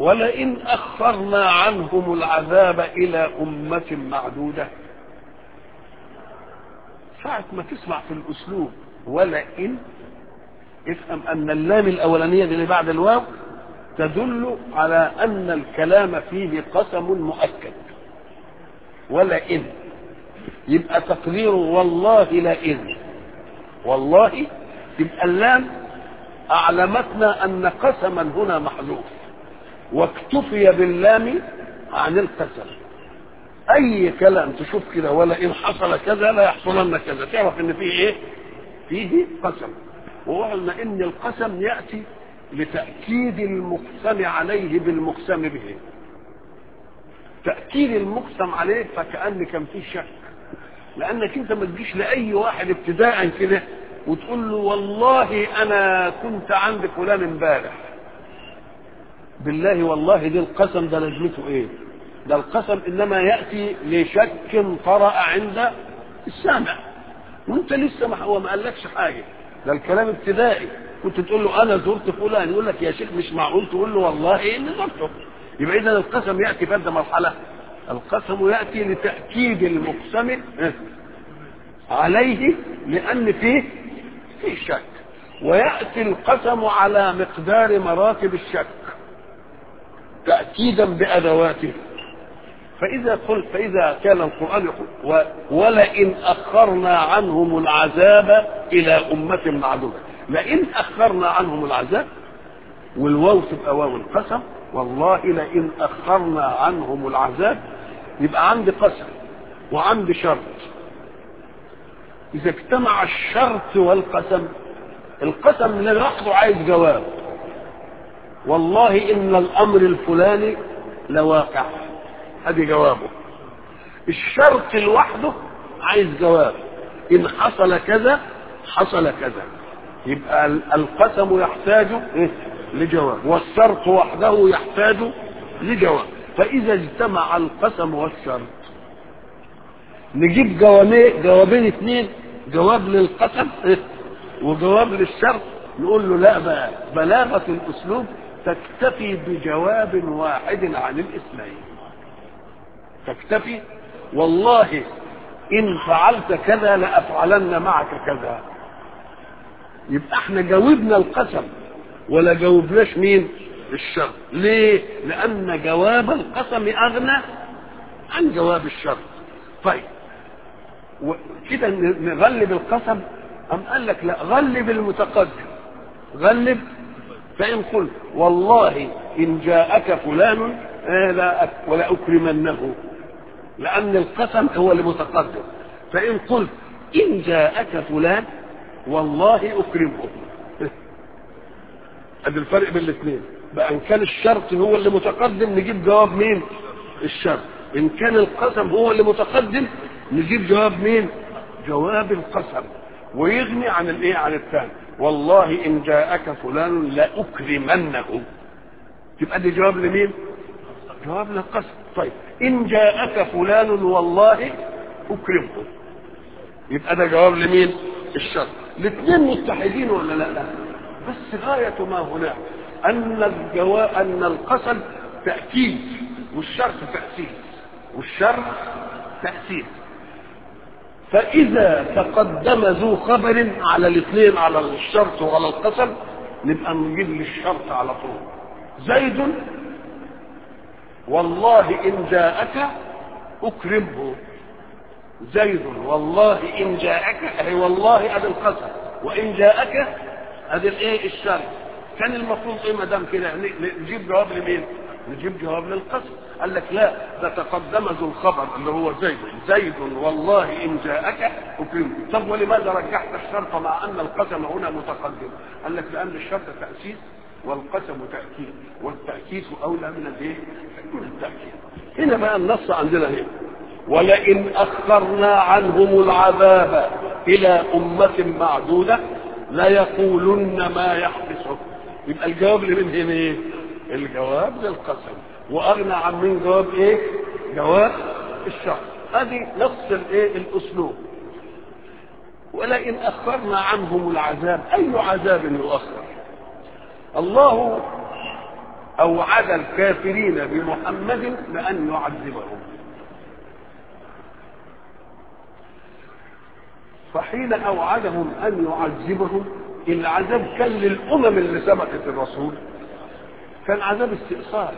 ولئن أخرنا عنهم العذاب إلى أمة معدودة ساعة ما تسمع في الأسلوب ولئن افهم أن اللام الأولانية دي اللي بعد الواو تدل على أن الكلام فيه قسم مؤكد ولئن يبقى تقديره والله لئن والله يبقى اللام أعلمتنا أن قسما هنا محذوف واكتفي باللام عن القسم أي كلام تشوف كده ولئن حصل كذا لا يحصلن كذا تعرف إن فيه إيه؟ فيه قسم وقلنا إن القسم يأتي لتأكيد المقسم عليه بالمقسم به تأكيد المقسم عليه فكأن كان فيه شك لأنك أنت ما تجيش لأي واحد ابتداء كده وتقول له والله أنا كنت عند فلان امبارح بالله والله دي القسم ده لازمته إيه؟ ده القسم إنما يأتي لشك طرأ عند السامع وأنت لسه ما هو ما قالكش حاجة ده الكلام ابتدائي كنت تقول له انا زرت فلان يقول لك يا شيخ مش معقول تقول له والله اني زرته يبقى اذا القسم ياتي في مرحله القسم ياتي لتاكيد المقسم عليه لان فيه فيه شك وياتي القسم على مقدار مراتب الشك تاكيدا بادواته فاذا قلت فاذا كان القران يقول ولئن اخرنا عنهم العذاب الى امه معدوده لئن اخرنا عنهم العذاب والواو تبقى واو القسم والله لئن اخرنا عنهم العذاب يبقى عندي قسم وعندي شرط اذا اجتمع الشرط والقسم القسم اللي لوحده عايز جواب والله ان الامر الفلاني لواقع ادي جوابه الشرط لوحده عايز جواب ان حصل كذا حصل كذا يبقى القسم يحتاج لجواب والشرط وحده يحتاج لجواب فإذا اجتمع القسم والشرط نجيب جوابين جوابين اثنين جواب للقسم وجواب للشرط نقول له لا بقى بلاغة الأسلوب تكتفي بجواب واحد عن الاثنين تكتفي والله إن فعلت كذا لأفعلن معك كذا يبقى احنا جاوبنا القسم ولا جاوبناش مين الشر ليه لان جواب القسم اغنى عن جواب الشر طيب كده نغلب القسم ام قال لك لا غلب المتقدم غلب فان قلت والله ان جاءك فلان لا ولا اكرمنه لان القسم هو المتقدم فان قلت ان جاءك فلان والله اكرمه ادي الفرق بين الاثنين بقى ان كان الشرط هو اللي متقدم نجيب جواب مين الشرط ان كان القسم هو اللي متقدم نجيب جواب مين جواب القسم ويغني عن الايه عن الثاني والله ان جاءك فلان لاكرمنه تبقى دي جواب لمين جواب للقسم طيب ان جاءك فلان والله اكرمه يبقى ده جواب لمين الشرط الاثنين متحدين ولا لا لا بس غاية ما هناك أن الجواب أن القسم تأكيد والشرط تأسيس والشرط تأسيس فإذا تقدم ذو خبر على الاثنين على الشرط وعلى القسم نبقى نجيب للشرط على طول زيد والله إن جاءك أكرمه زيد والله إن جاءك أي والله أدي القسم وإن جاءك ادي الايه الشرط كان المفروض ايه ما دام كده نجيب جواب لمين نجيب جواب للقسم قال لك لا ده تقدم ذو الخبر اللي هو زيد زيد والله ان جاءك اكرمه طب ولماذا رجحت الشرط مع ان القسم هنا متقدم قال لك لان الشرط تاسيس والقسم تاكيد والتاكيد اولى من الايه من التاكيد هنا بقى النص عندنا هنا ولئن اخرنا عنهم العذاب الى امه معدوده ليقولن ما يحبسه يبقى الجواب لمن هنا ايه الجواب للقسم واغنى عن من جواب ايه جواب الشخص هذه نفس الايه الاسلوب ولئن اخرنا عنهم العذاب اي عذاب يؤخر الله اوعد الكافرين بمحمد بان يعذبهم فحين اوعدهم ان يعذبهم العذاب كان للامم اللي سبقت الرسول كان عذاب استئصال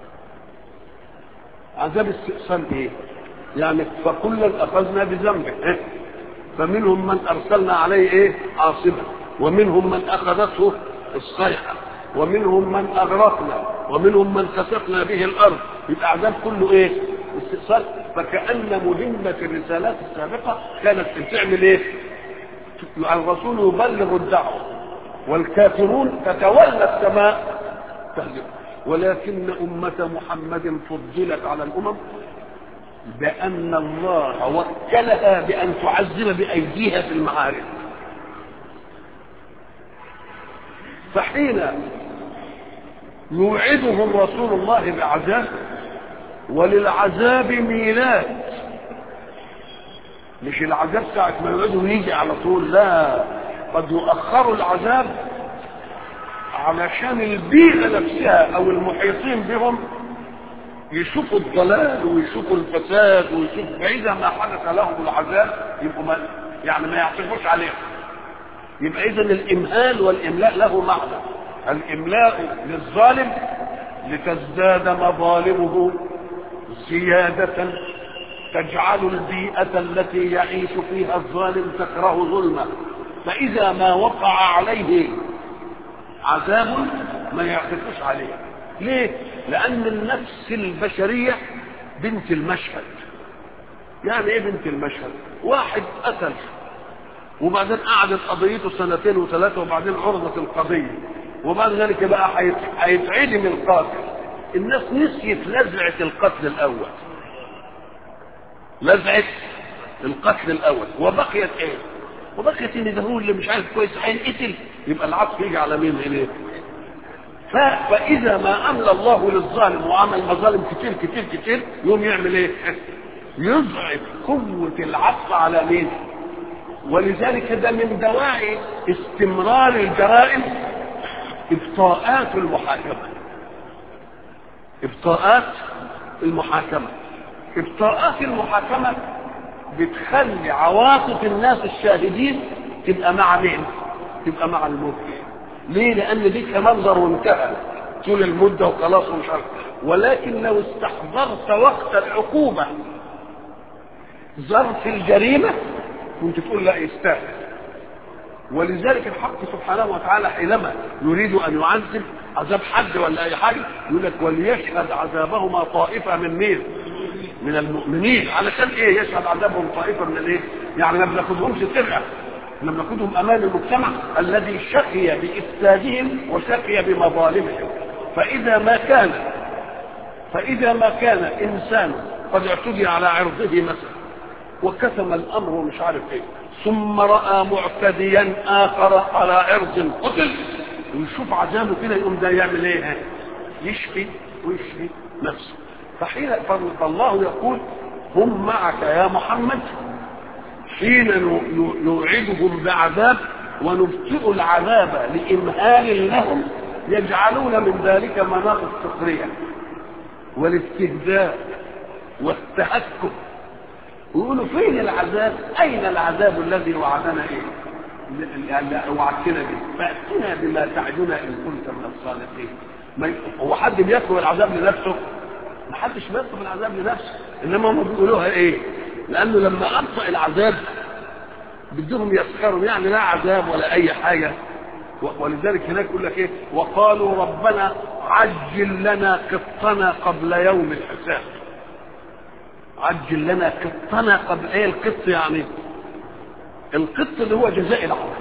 عذاب استئصال ايه يعني فكلا اخذنا بذنبه إيه؟ فمنهم من ارسلنا عليه ايه عاصفه ومنهم من اخذته الصيحه ومنهم من اغرقنا ومنهم من خسفنا به الارض يبقى عذاب كله ايه استئصال فكأن مهمة الرسالات السابقة كانت بتعمل ايه؟ الرسول يبلغ الدعوة والكافرون تتولى السماء تهلك ولكن أمة محمد فضلت على الأمم بأن الله وكلها بأن تعذب بأيديها في المعارك فحين يوعدهم رسول الله بعذاب وللعذاب ميلاد مش العذاب ساعة ما يقعدوا يجي على طول لا قد يؤخروا العذاب علشان البيئة نفسها أو المحيطين بهم يشوفوا الضلال ويشوفوا الفساد ويشوفوا فإذا ما حدث لهم العذاب يبقوا ما يعني ما يعطفوش عليهم يبقى إذا الإمهال والإملاء له معنى الإملاء للظالم لتزداد مظالمه زيادة تجعل البيئة التي يعيش فيها الظالم تكره ظلمه فإذا ما وقع عليه عذاب ما يعطفوش عليه ليه؟ لأن النفس البشرية بنت المشهد يعني ايه بنت المشهد؟ واحد قتل وبعدين قعدت قضيته سنتين وثلاثة وبعدين عرضت القضية وبعد ذلك بقى هيتعدم القاتل الناس نسيت لزعة القتل الأول لزعة القتل الأول وبقيت إيه؟ وبقيت إن ده هو اللي مش عارف كويس هينقتل يبقى العطف يجي على مين إليه؟ فإذا ما أملى الله للظالم وعمل مظالم كتير كتير كتير يوم يعمل إيه؟ يضعف قوة العطف على مين؟ ولذلك ده من دواعي استمرار الجرائم ابطاءات المحاكمه ابطاءات المحاكمه ابطاءات المحاكمه بتخلي عواطف الناس الشاهدين تبقى مع مين تبقى مع المدة ليه لان دي كمنظر وانتهى طول المده وخلاص ومش عارف ولكن لو استحضرت وقت العقوبه ظرف الجريمه كنت تقول لا يستاهل ولذلك الحق سبحانه وتعالى حينما يريد ان يعذب عذاب حد ولا اي حاجه يقول لك وليشهد عذابهما طائفه من مين؟ من المؤمنين علشان ايه يشهد عذابهم طائفه من الايه؟ يعني ما بناخدهمش سرقه احنا بناخدهم امام المجتمع الذي شقي بافسادهم وشقي بمظالمهم فاذا ما كان فاذا ما كان انسان قد اعتدي على عرضه مثلا وكتم الامر ومش عارف ايه ثم راى معتديا اخر على عرض قتل ويشوف عذابه كده يقوم ده يعمل ايه يشفي ويشفي نفسه فحين فالله يقول هم معك يا محمد حين نوعدهم بعذاب ونبطئ العذاب لامهال لهم يجعلون من ذلك مناط السخريه والاستهزاء والتهكم ويقولوا فين العذاب اين العذاب الذي وعدنا ايه يعني وعدتنا به فاتنا بما تعدنا ان كنت من الصادقين ما هو حد بيطلب العذاب لنفسه ما حدش بيطلب العذاب لنفسه انما هم بيقولوها ايه لانه لما ابطا العذاب بدهم يسخروا يعني لا عذاب ولا اي حاجه ولذلك هناك يقول لك ايه وقالوا ربنا عجل لنا قطنا قبل يوم الحساب عجل لنا قطنا قبل ايه القط يعني القط اللي هو جزاء العمل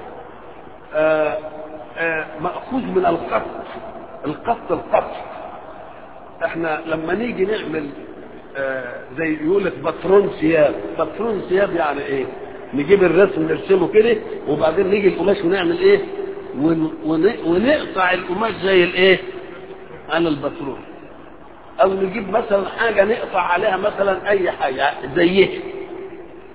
آه آه مأخوذ من القط القط القط احنا لما نيجي نعمل آه زي يقول لك بطرون ثياب بطرون ثياب يعني ايه نجيب الرسم نرسمه كده وبعدين نيجي القماش ونعمل ايه ون ونقطع القماش زي الايه على البطرون او نجيب مثلا حاجه نقطع عليها مثلا اي حاجه زيها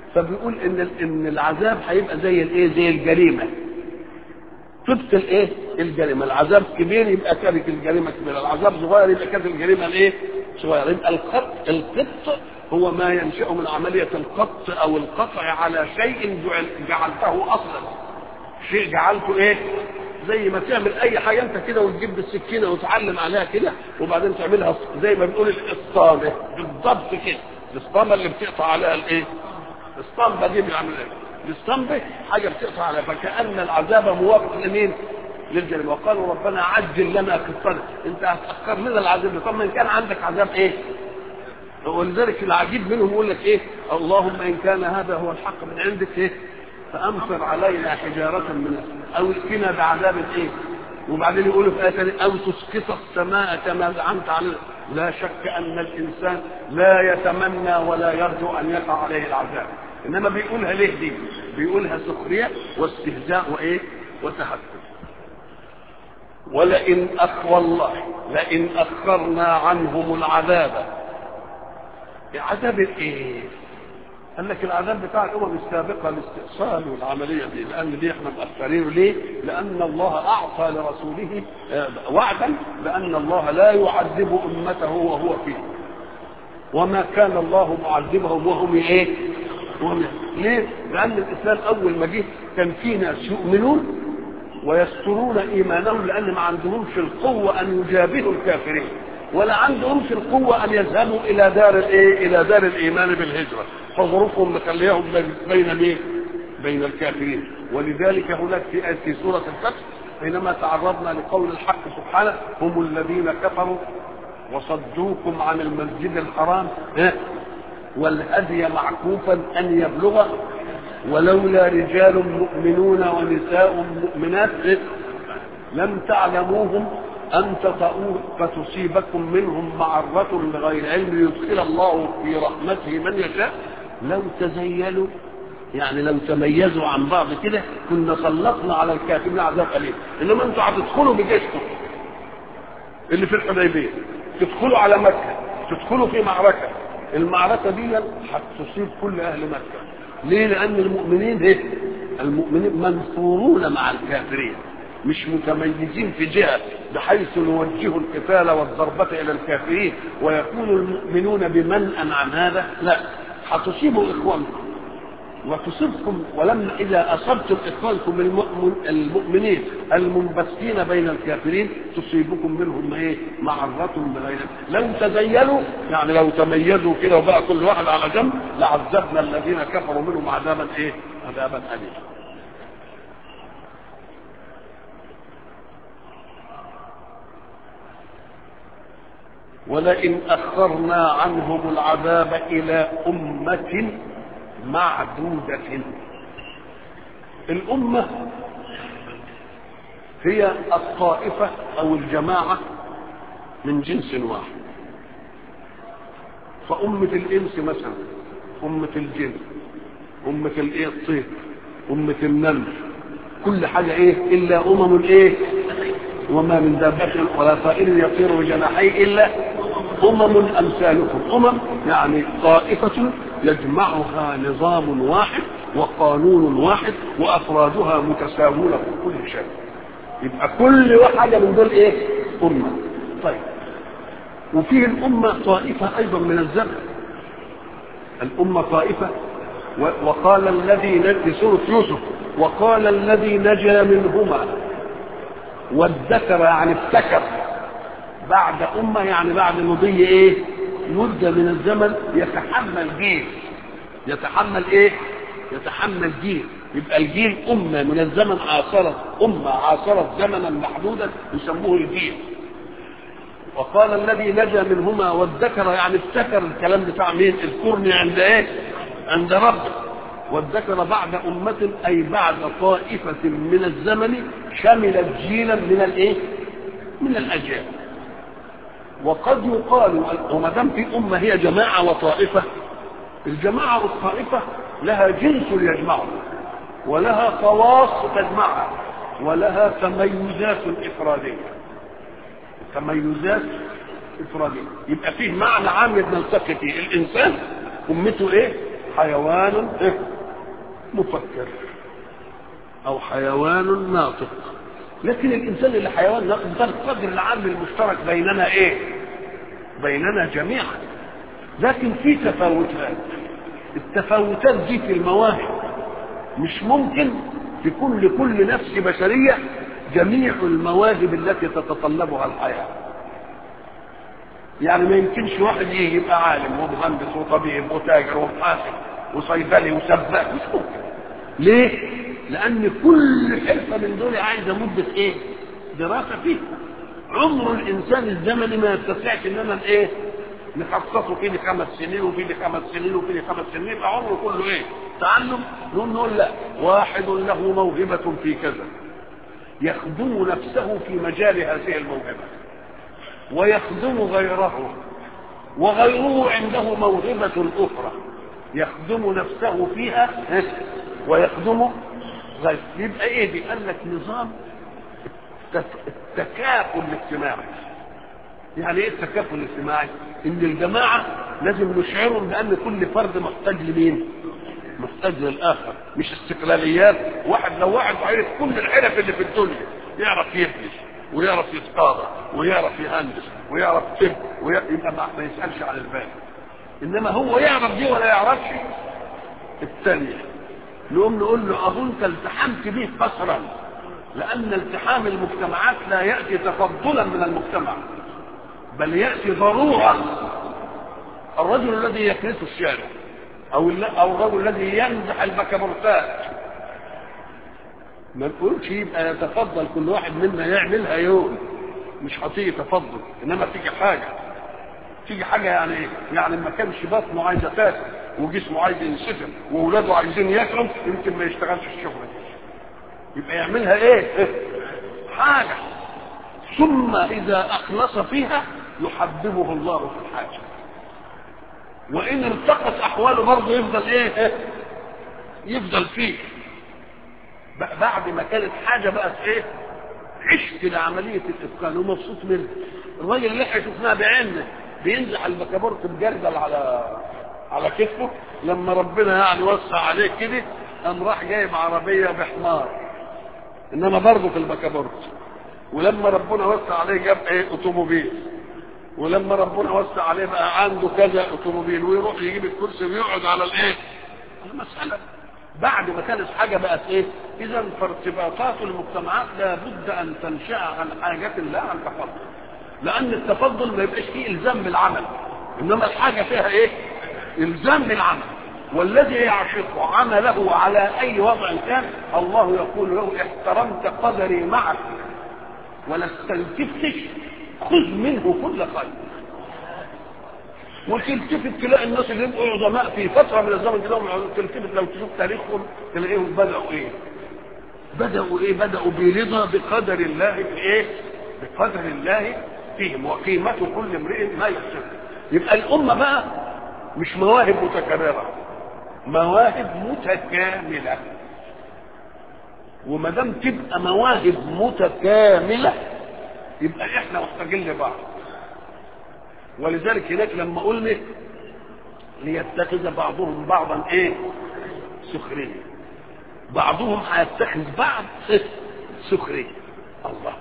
فبيقول ان ان العذاب هيبقى زي الايه زي الجريمه طبق الايه الجريمه العذاب كبير يبقى كانت الجريمه كبيره العذاب صغير يبقى كانت الجريمه الايه صغيره يبقى القط القط هو ما ينشا من عمليه القط او القطع على شيء جعل جعلته اصلا شيء جعلته ايه زي ما تعمل اي حاجه انت كده وتجيب السكينه وتعلم عليها كده وبعدين تعملها زي ما بنقول الاسطامه بالضبط كده الاسطامه اللي بتقطع عليها الايه الاسطمبه دي بنعمل ايه الاسطمبه حاجه بتقطع عليها فكان العذاب موافق لمين للجريمه وقالوا ربنا عجل لنا قطنا انت هتاخر لنا العذاب طب ما ان كان عندك عذاب ايه ولذلك العجيب منهم يقول لك ايه اللهم ان كان هذا هو الحق من عندك ايه فامطر علينا حجاره من او ائتنا بعذاب ايه وبعدين يقولوا في ايه او تسقط السماء كما زعمت علينا لا شك ان الانسان لا يتمنى ولا يرجو ان يقع عليه العذاب انما بيقولها ليه دي بيقولها سخريه واستهزاء وايه وتحكم ولئن أخ والله لئن أخرنا عنهم العذاب عذاب ايه قال لك العذاب بتاع الامم السابقه الاستئصال والعمليه دي لان دي احنا مأثرين ليه؟ لان الله اعطى لرسوله وعدا بان الله لا يعذب امته وهو فيه وما كان الله معذبهم وهم ايه؟ وهم ليه؟ لان الاسلام اول ما جه كان في ناس يؤمنون ويسترون ايمانهم لان ما عندهمش القوه ان يجابهوا الكافرين ولا عندهمش القوة أن يذهبوا إلى دار الإيه؟ إلى دار الإيمان بالهجرة، فظروفهم مخليهم بين مين؟ بين الكافرين، ولذلك هناك في آية في سورة الفتح حينما تعرضنا لقول الحق سبحانه هم الذين كفروا وصدوكم عن المسجد الحرام والهدي معكوفا أن يبلغ ولولا رجال مؤمنون ونساء مؤمنات لم تعلموهم أن تطؤوه فتصيبكم منهم معرة بغير علم يدخل الله في رحمته من يشاء لو تزيلوا يعني لو تميزوا عن بعض كده كنا سلطنا على الكافرين عذاب أليم إنما أنتوا هتدخلوا بجيشكم اللي في الحديبية تدخلوا على مكة تدخلوا في معركة المعركة دي هتصيب كل أهل مكة ليه؟ لأن المؤمنين إيه؟ المؤمنين منصورون مع الكافرين مش متميزين في جهة بحيث نوجه القتال والضربة إلى الكافرين ويكون المؤمنون بمنأ عن هذا لا هتصيبوا إخوانكم وتصيبكم ولما إذا أصبتم إخوانكم المؤمنين المنبثين بين الكافرين تصيبكم منهم إيه معرة بغير لو تزيلوا يعني لو تميزوا كده وبقى كل واحد على جنب لعذبنا الذين كفروا منهم عذابا إيه عذابا أليما ولئن أخرنا عنهم العذاب إلى أمة معدودة الأمة هي الطائفة أو الجماعة من جنس واحد فأمة الإنس مثلا أمة الجن أمة الإيه الطير أمة النمل كل حاجة إيه إلا أمم الإيه وما من دابة ولا طائر يطير بجناحيه إلا أمم أمثالكم أمم يعني طائفة يجمعها نظام واحد وقانون واحد وأفرادها متساوون في كل شيء يبقى كل واحدة من دول إيه؟ أمة طيب وفيه الأمة طائفة أيضا من الزمن الأمة طائفة وقال الذي في سورة يوسف وقال الذي نجا منهما وادكر يعني افتكر بعد أمة يعني بعد مضي إيه؟ مدة من الزمن يتحمل جيل يتحمل إيه؟ يتحمل جيل يبقى الجيل أمة من الزمن عاصرت أمة عاصرت زمنا محدودا يسموه الجيل وقال الذي نجا منهما وادكر يعني افتكر الكلام بتاع مين؟ اذكرني عند ايه؟ عند ربك وادكر بعد أمة أي بعد طائفة من الزمن شملت جيلا من الايه؟ من الأجيال وقد يقال وما دام في أمة هي جماعة وطائفة الجماعة والطائفة لها جنس يجمعها ولها خواص تجمعها ولها تميزات إفرادية تميزات إفرادية يبقى فيه معنى عام بنلتقي فيه الإنسان أمته إيه؟ حيوان إيه؟ مفكر أو حيوان ناطق لكن الانسان اللي حيوان ده القدر العام المشترك بيننا ايه بيننا جميعا لكن في تفاوتات التفاوتات دي في المواهب مش ممكن تكون لكل نفس بشرية جميع المواهب التي تتطلبها الحياة يعني ما يمكنش واحد يجي يبقى عالم ومهندس وطبيب وتاجر ومحاسب وصيدلي وسباك مش ممكن ليه؟ لأن كل حرفة من دول عايزة مدة إيه؟ دراسة فيه عمر الإنسان الزمني ما يستطيعش إننا إيه؟ نخصصه فيه خمس سنين وفيه خمس سنين وفيه خمس سنين يبقى عمره كله ايه؟ تعلم نقول نقول لا واحد له موهبة في كذا يخدم نفسه في مجال هذه الموهبة ويخدم غيره وغيره عنده موهبة أخرى يخدم نفسه فيها ويخدم غيره يبقى ايه دي؟ قال لك نظام التكافل الاجتماعي يعني ايه التكافل الاجتماعي؟ ان الجماعه لازم نشعرهم بان كل فرد محتاج لمين؟ محتاج للاخر مش استقلاليات واحد لو واحد عرف كل الحرف اللي في الدنيا يعرف يبني ويعرف يتقاضى ويعرف يهندس ويعرف طب يبقى ما يسالش عن الباقي انما هو يعرف دي ولا يعرفش الثانيه نقوم نقول له اهو انت التحمت به قصرا لان التحام المجتمعات لا ياتي تفضلا من المجتمع بل ياتي ضروره الرجل الذي يكنس الشارع او او الرجل الذي يمزح البكابورتات ما نقولش يبقى يتفضل كل واحد منا يعملها يوم مش هتيجي تفضل انما تيجي حاجه تيجي حاجه يعني ايه؟ يعني ما كانش بطنه عايزه تاكل وجسمه عايز ينسفر واولاده عايزين ياكلوا يمكن ما يشتغلش الشغل دي يبقى يعملها ايه؟ حاجه ثم اذا اخلص فيها يحببه الله في الحاجه وان ارتقت احواله برضه يفضل ايه يفضل فيه بعد ما كانت حاجه بقت ايه عشت لعمليه الاتقان ومبسوط منها الراجل اللي احنا شفناه بعيننا بينزح البكابورت بجردل على على كتفه لما ربنا يعني وسع عليه كده قام راح جايب عربيه بحمار انما برضه في البكابورت ولما ربنا وسع عليه جاب ايه اوتوموبيل ولما ربنا وسع عليه بقى عنده كذا اوتوموبيل ويروح يجيب الكرسي ويقعد على الايه المساله بعد ما كانت حاجه بقت ايه اذا فارتباطات المجتمعات لابد ان تنشا عن حاجه لا عن تفضل لان التفضل ما يبقاش فيه الزام بالعمل انما الحاجه فيها ايه الزام بالعمل والذي يعشق عمله على اي وضع كان الله يقول له احترمت قدري معك ولا استنكفتش خذ منه كل خير وتلتفت تلاقي الناس اللي يبقوا عظماء في فتره من الزمن كده تلتفت لو تشوف تاريخهم تلاقيهم بداوا ايه؟ بداوا ايه؟ بداوا برضا بقدر الله في ايه؟ بقدر الله فيهم وقيمة كل امرئ ما يحسن يبقى الأمة بقى مش مواهب متكررة مواهب متكاملة وما دام تبقى مواهب متكاملة يبقى احنا محتاجين لبعض ولذلك هناك لما قلنا ليتخذ بعضهم بعضا ايه سخرية بعضهم هيتخذ بعض سخرية الله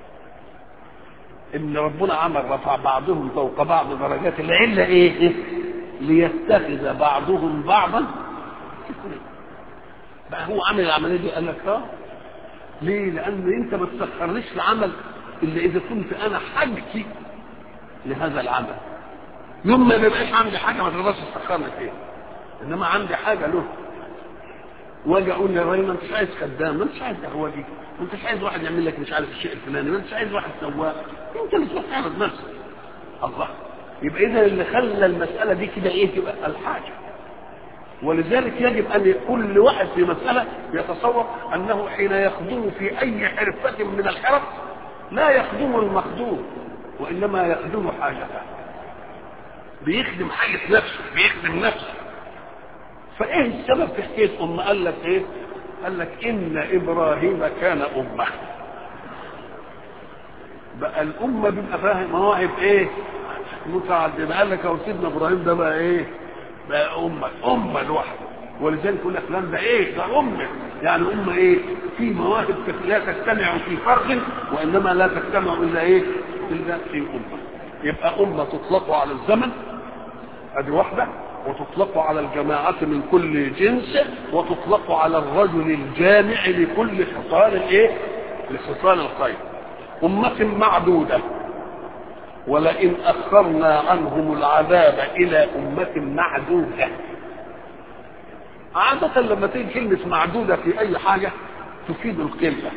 ان ربنا عمل رفع بعضهم فوق بعض درجات العلة ايه, إيه؟ ليتخذ بعضهم بعضا سخرية بقى هو عمل العملية دي قال لك اه ليه لان انت ما تسخرنيش العمل الا اذا كنت انا حاجتي لهذا العمل يوم ما بيبقاش عندي حاجه ما تقدرش تسخرني فيها انما عندي حاجه له واجي اقول للراجل ما انتش عايز خدام ما انتش عايز قهوجي ما انتش عايز واحد يعمل لك مش عارف الشيء الفلاني ما انتش عايز واحد سواق انت اللي تروح تعرض نفسك الله يبقى اذا اللي خلى المساله دي كده ايه تبقى الحاجه ولذلك يجب ان كل واحد في مساله يتصور انه حين يخدم في اي حرفه من الحرف لا يخدم المخدوم وانما يخدم حاجته بيخدم حاجه نفسه بيخدم نفسه فايه السبب في حكايه ام قال لك ايه قال لك ان ابراهيم كان امه بقى الامه بيبقى فاهم مواهب ايه متعدده قال لك هو سيدنا ابراهيم ده بقى ايه بقى امه امه لوحده ولذلك يقول لك فلان ده ايه ده امه يعني أمة إيه في مواهب لا تجتمع في فرد وإنما لا تجتمع إلا إيه إلا في أمة يبقى أمة تطلق على الزمن ادي واحدة وتطلق على الجماعة من كل جنس وتطلق على الرجل الجامع لكل خصال الايه لخصال الخير أمة معدودة ولئن أخرنا عنهم العذاب إلى أمة معدودة عادة لما تيجي كلمة معدودة في أي حاجة تفيد القلة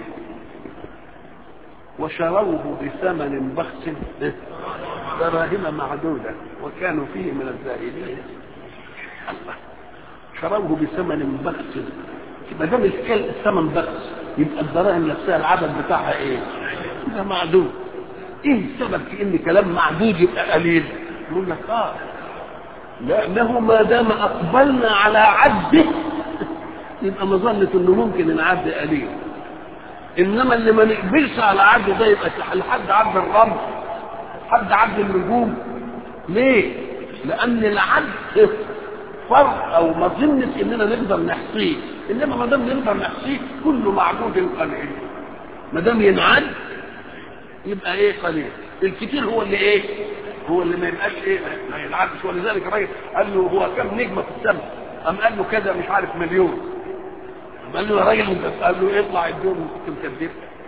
وشروه بثمن بخس دراهم معدودة وكانوا فيه من الزاهدين الله شروه بثمن بخس ما دام الثمن بخس يبقى الدراهم نفسها العدد بتاعها ايه؟ ده معدود ايه السبب في ان كلام معدود يبقى قليل؟ يقول لك اه لانه ما دام اقبلنا على عده يبقى مظنة انه ممكن العد قليل انما اللي ما نقبلش على عد ده يبقى لحد عد الرمل حد عد النجوم ليه؟ لأن العد فرق أو مظنة إننا نقدر نحصيه، إنما ما دام نقدر نحصيه كل معدود قليل. ما دام ينعد يبقى إيه قليل. الكتير هو اللي إيه؟ هو اللي ما يبقاش إيه؟ ما ينعدش ولذلك الراجل قال له هو كم نجمة في السماء؟ قام قال له كذا مش عارف مليون. قال له يا راجل قال له اطلع الدون كنت مكذب.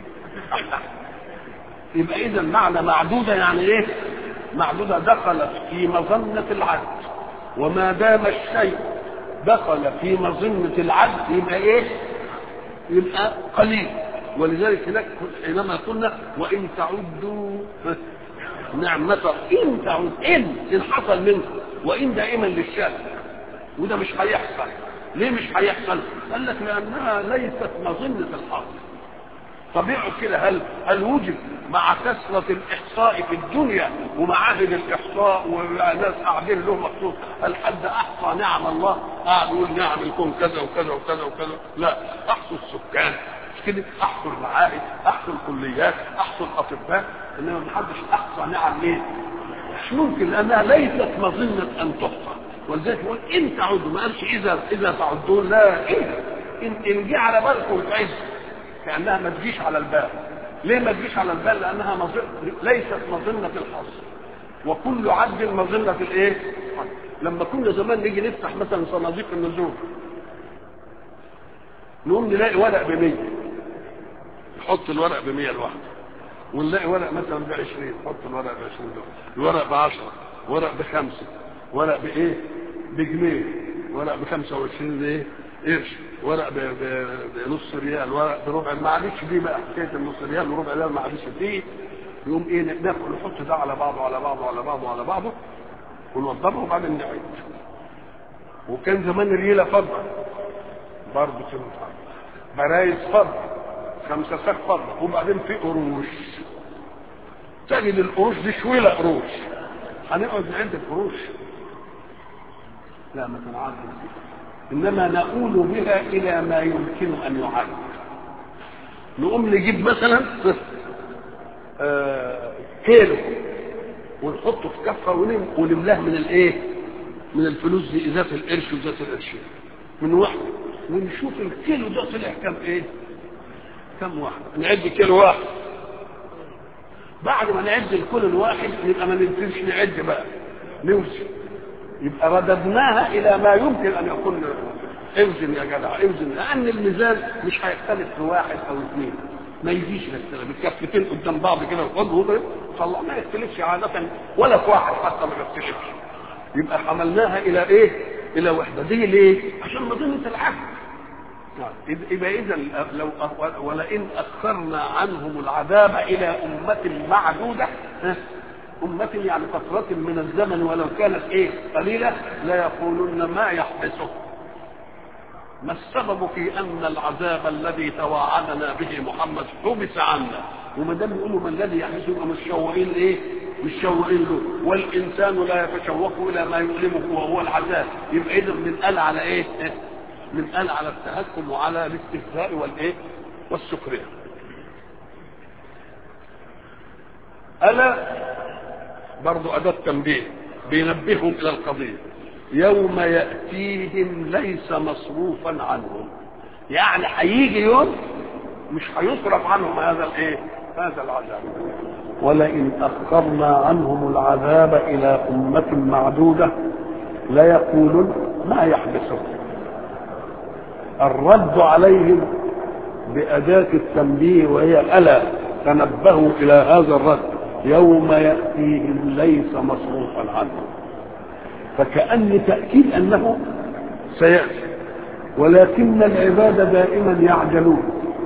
يبقى اذا معنى معدوده يعني ايه معدوده دخلت في مظنه العد وما دام الشيء دخل في مظنه العد يبقى ايه يبقى قليل ولذلك هناك حينما قلنا وان تعدوا نعمة إن تعود إن إن حصل منكم وإن دائما للشأن وده مش هيحصل ليه مش هيحصل؟ قال لك لأنها ليست مظنة الحاصل طبيعه كده هل هل وجد مع كثرة الإحصاء في الدنيا ومعاهد الإحصاء وناس قاعدين له مخصوص هل حد أحصى نعم الله قاعد يقول نعم الكون كذا وكذا وكذا وكذا لا أحصوا السكان مش كده أحصوا المعاهد أحصوا الكليات أحصوا الأطباء إنما ما حدش أحصى نعم ليه؟ مش ممكن لأنها ليست مظنة أن تحصى ولذلك يقول إن تعدوا ما قالش إذا إذا تعدون لا إذا إن إن جه على بالكم تعد كانها ما تجيش على البال ليه ما تجيش على البال لانها مظن... ليست مظنه الحظ وكل عد مظنه الايه لما كنا زمان نيجي نفتح مثلا صناديق النزول نقوم نلاقي ورق ب 100 نحط الورق ب 100 لوحده ونلاقي ورق مثلا ب 20 نحط الورق ب 20 لوحده الورق ب 10 ورق بخمسه ورق بايه؟ بجنيه ورق ب 25 ايه؟ قرش ورق بنص ريال ورق بربع معلش دي بقى حكايه النص ريال وربع ريال معلش دي يقوم ايه ناكل نحط ده على بعضه على بعضه على بعضه على بعضه ونوضبه وبعدين نعيد وكان زمان الريله فضه برضه تنفع برايز فضه خمسة ساق فضه وبعدين في قروش تجد القروش دي شويلة قروش هنقعد نعد القروش لا ما تنعدش انما نقول بها الى ما يمكن ان يعد نقوم نجيب مثلا آه كيلو ونحطه في كفه ونملاه من الايه من الفلوس دي ذات القرش وذات القرشين من واحده ونشوف الكيلو ده طلع كم ايه كم واحد نعد كيلو واحد بعد ما نعد الكل الواحد يبقى ما ننسيش نعد بقى نوزن يبقى رددناها الى ما يمكن ان يكون اوزن يا جدع اوزن لان الميزان مش هيختلف في واحد او اثنين ما يجيش مثلا الكفتين قدام بعض كده وخد طلع ما يختلفش عادة ولا في واحد حتى ما يختلفش يبقى حملناها الى ايه؟ الى وحده دي ليه؟ عشان مظنة العقل يبقى اذا لو ولئن اخرنا عنهم العذاب الى امه معدوده أمة يعني فترة من الزمن ولو كانت إيه قليلة لا يقولون ما يحبسه ما السبب في أن العذاب الذي توعدنا به محمد حبس عنا وما دام يقولوا ما الذي يحبسه يبقى مشوقين إيه مشوقين له والإنسان لا يتشوق إلى ما يؤلمه وهو العذاب يبقى إذا بنقال على إيه بنقال على التهكم وعلى الاستهزاء والإيه والسخرية ألا برضو أداة تنبيه بينبههم إلى القضية يوم يأتيهم ليس مصروفا عنهم يعني هيجي يوم مش هيصرف عنهم هذا الايه هذا العذاب ولئن اخرنا عنهم العذاب الى امه معدوده ليقولن ما يحبسهم الرد عليهم بأداة التنبيه وهي ألا تنبهوا إلى هذا الرد يوم يأتيهم ليس مصروفا عنهم فكأن تأكيد أنه سيأتي ولكن العباد دائما يعجلون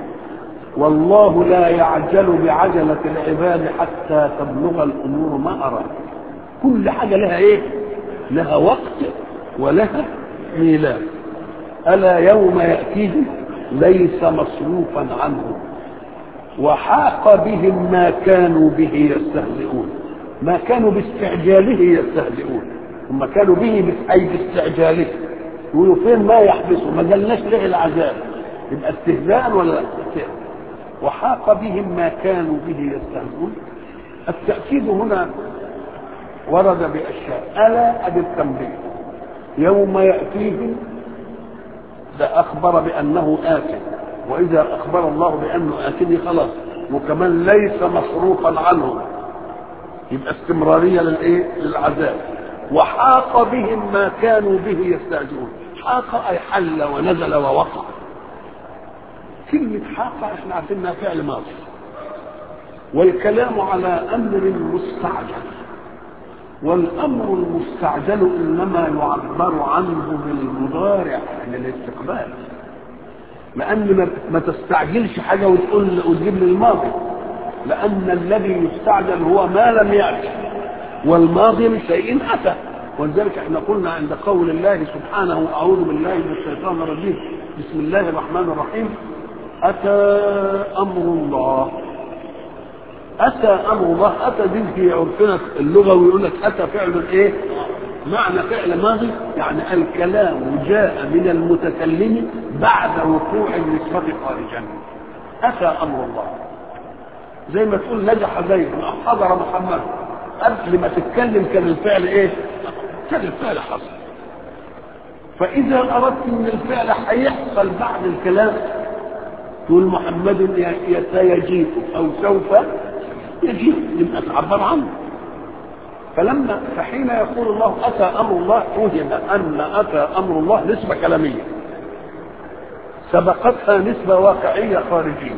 والله لا يعجل بعجلة العباد حتى تبلغ الأمور ما أراد كل حاجة لها إيه لها وقت ولها ميلاد ألا يوم يأتيهم ليس مصروفا عنهم وحاق بهم ما كانوا به يستهزئون ما كانوا باستعجاله يستهزئون هم كانوا به اي باستعجاله يقولوا فين ما يحبسوا ما قالناش ليه العذاب يبقى استهزاء ولا لا وحاق بهم ما كانوا به يستهزئون التأكيد هنا ورد بأشياء ألا أدي التنبيه يوم يأتيهم ده أخبر بأنه آت وإذا أخبر الله بأنه آتني خلاص وكمان ليس مصروفا عنه يبقى استمرارية للإيه؟ للعذاب وحاق بهم ما كانوا به يستهزئون حاق أي حل ونزل ووقع كلمة حاق احنا عارفين انها فعل ماضي والكلام على أمر مستعجل والامر المستعجل انما يعبر عنه بالمضارع للاستقبال لان ما تستعجلش حاجه وتقول وتجيب لي الماضي لان الذي يستعجل هو ما لم ياتي والماضي من شيء اتى ولذلك احنا قلنا عند قول الله سبحانه اعوذ بالله من الشيطان الرجيم بسم الله الرحمن الرحيم اتى امر الله اتى امر الله اتى دي في عرفنا اللغوي يقول لك اتى فعل ايه معنى فعل ماضي يعني الكلام جاء من المتكلم بعد وقوع النسبة خارجا اتى امر الله زي ما تقول نجح زيد حضر محمد قبل ما تتكلم كان الفعل ايه كان الفعل حصل فاذا اردت ان الفعل هيحصل بعد الكلام تقول محمد سيجيء او سوف يجيء يبقى تعبر عنه فلما فحين يقول الله اتى امر الله فهم ان اتى امر الله نسبه كلاميه سبقتها نسبه واقعيه خارجيه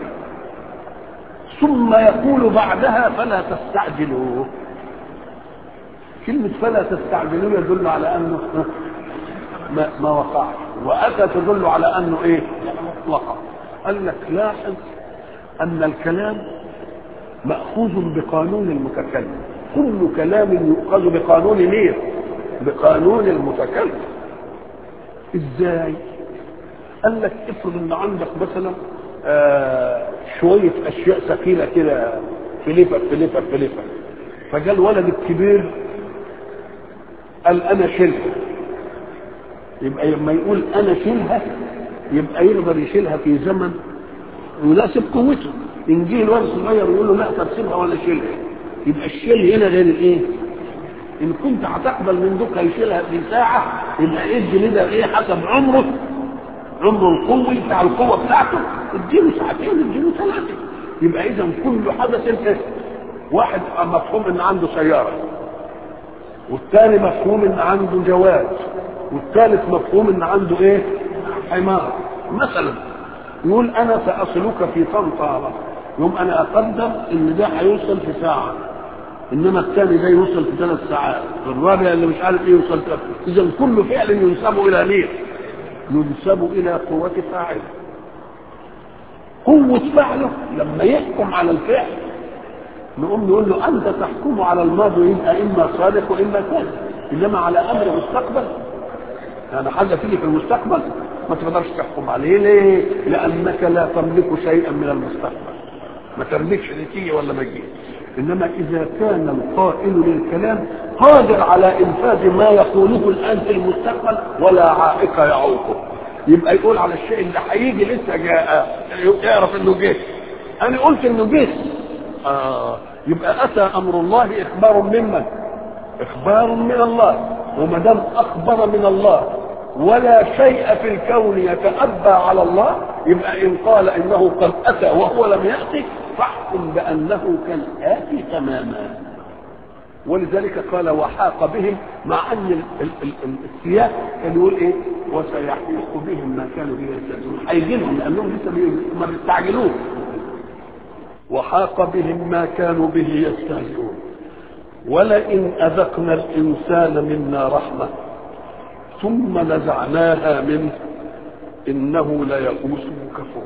ثم يقول بعدها فلا تستعجلوه كلمة فلا تستعجلوه يدل على أنه ما, ما وقع وأتى تدل على أنه إيه وقع قال لك لاحظ أن الكلام مأخوذ بقانون المتكلم كل كلام يؤخذ بقانون مين بقانون المتكلم ازاي قال لك افرض ان عندك مثلا آه شوية اشياء ثقيلة كده فلفة فلفة فلفة فجاء الولد الكبير قال انا شيلها يبقى لما يقول انا شيلها يبقى يقدر يشيلها في زمن يناسب قوته ان جه الولد الصغير يقول له لا طب سيبها ولا شيلها يبقى الشيل هنا غير الايه؟ ان كنت هتقبل من دوك هيشيلها في ساعه يبقى ادي لده ايه حسب عمره عمره القوي بتاع القوه بتاعته اديله ساعتين اديله ثلاثه يبقى اذا كل حدث ايه؟ واحد مفهوم ان عنده سياره والثاني مفهوم ان عنده جواز والثالث مفهوم ان عنده ايه؟ حمار مثلا يقول انا ساصلك في طنطا يوم انا اقدر ان ده هيوصل في ساعه انما الثاني ده يوصل في ثلاث ساعات الرابع اللي مش عارف ايه يوصل اذا كل فعل ينسب الى مين ينسب الى قوه فاعله قوة فعله لما يحكم على الفعل نقوم نقول له أنت تحكم على الماضي يبقى إما صادق وإما كاذب إنما على أمر مستقبل يعني حاجة تيجي في المستقبل ما تقدرش تحكم عليه ليه؟ لأنك لا تملك شيئا من المستقبل ما تملكش دي تيجي ولا ما تجيش انما اذا كان القائل للكلام قادر على انفاذ ما يقوله الان في المستقبل ولا عائق يعوقه يبقى يقول على الشيء اللي هيجي لسه جاء يعرف انه جه انا قلت انه جه آه يبقى اتى امر الله اخبار ممن اخبار من الله وما دام اخبر من الله ولا شيء في الكون يتأبى على الله يبقى إن قال إنه قد أتى وهو لم يأتي فاحكم بأنه كالآتي تماما ولذلك قال وحاق بهم مع أن ال- ال- ال- السياق كان يقول إيه وسيحيق بهم ما كانوا به يستهزئون هيجي لهم لأنهم لسه بي- ما بيستعجلون وحاق بهم ما كانوا به يستهزئون ولئن أذقنا الإنسان منا رحمة ثم نزعناها منه إنه ليئوس كفور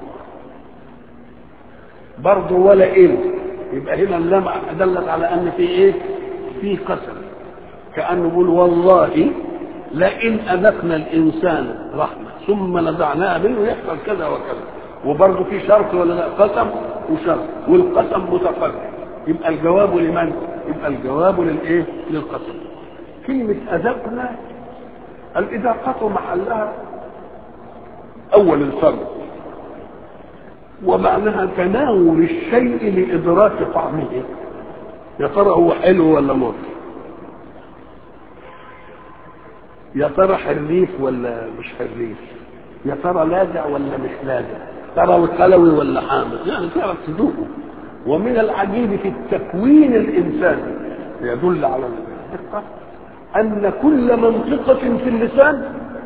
برضه ولئن يبقى هنا اللام دلت على أن في إيه؟ في قسم كأنه يقول والله لئن أذقنا الإنسان رحمة ثم نزعناها منه يحصل كذا وكذا وبرضه في شرط ولا لا قسم وشرط والقسم متقدم يبقى الجواب لمن؟ يبقى الجواب للايه؟ للقسم كلمة أذقنا الإذاقة محلها أول الفرد ومعناها تناول الشيء لإدراك طعمه يا ترى هو حلو ولا مر يا ترى حريف ولا مش حريف يا ترى لاذع ولا مش لاذع ترى القلوي ولا حامض يعني تعرف تذوقه ومن العجيب في التكوين الإنساني يدل على الدقة أن كل منطقة في اللسان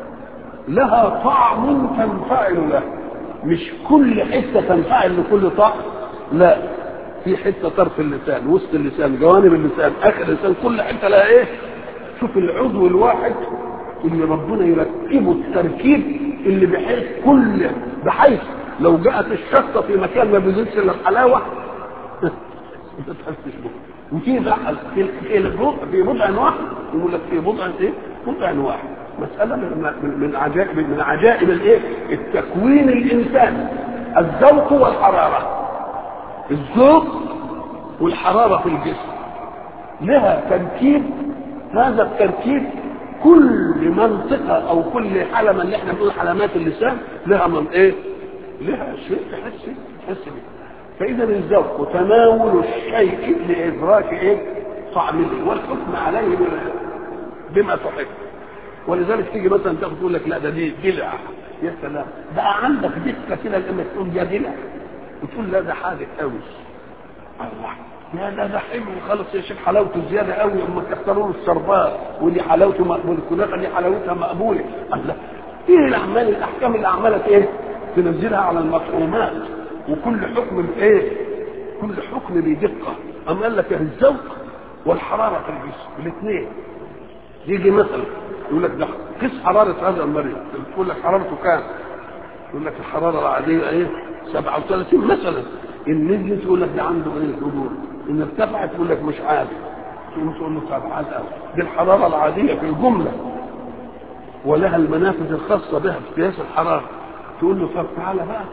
لها طعم تنفعل له مش كل حتة تنفعل لكل طعم لا في حتة طرف اللسان وسط اللسان جوانب اللسان آخر اللسان كل حتة لها إيه شوف العضو الواحد اللي ربنا يركبه التركيب اللي بحيث كل بحيث لو جاءت الشطة في مكان ما بيزيدش إلا الحلاوة ما تحسش بها وفي بقى في في البضع في بضع واحد يقول لك في بضع ايه؟ بضع واحد مسألة من من من عجائب من عجائب الايه؟ التكوين الإنساني الذوق والحرارة الذوق والحرارة في الجسم لها تركيب هذا التركيب كل منطقة أو كل حلمة اللي احنا بنقول حلمات اللسان لها من ايه؟ لها شيء تحس تحس بيه فإذا الذوق تناول الشيء لإدراك إيه؟ طعمه والحكم عليه بما تحب ولذلك تيجي مثلا تاخد تقول لك لا ده دي دلع يا سلام بقى عندك دقة كده لما تقول ده دلع وتقول لا ده حادق قوي الله يا ده ده حلو خالص يا شيخ حلاوته زياده قوي اما كسروا له الشربات ودي حلاوته مقبوله الكنافه دي حلاوتها مقبوله الله ايه الاعمال الاحكام اللي عماله ايه؟ تنزلها على المفهومات وكل حكم بايه؟ كل حكم بدقه أم قال لك الذوق والحراره في الجسم الاثنين يجي مثلا يقول لك ده قيس حراره هذا المريض تقول لك حرارته كام؟ يقول لك الحراره العاديه ايه؟ 37 مثلا ان نزلت يقول لك ده عنده ايه؟ هبوط ان ارتفعت يقول لك مش عادي تقوم تقول له طب عاد قوي دي الحراره العاديه في الجمله ولها المنافذ الخاصه بها في قياس الحراره تقول له طب تعالى بقى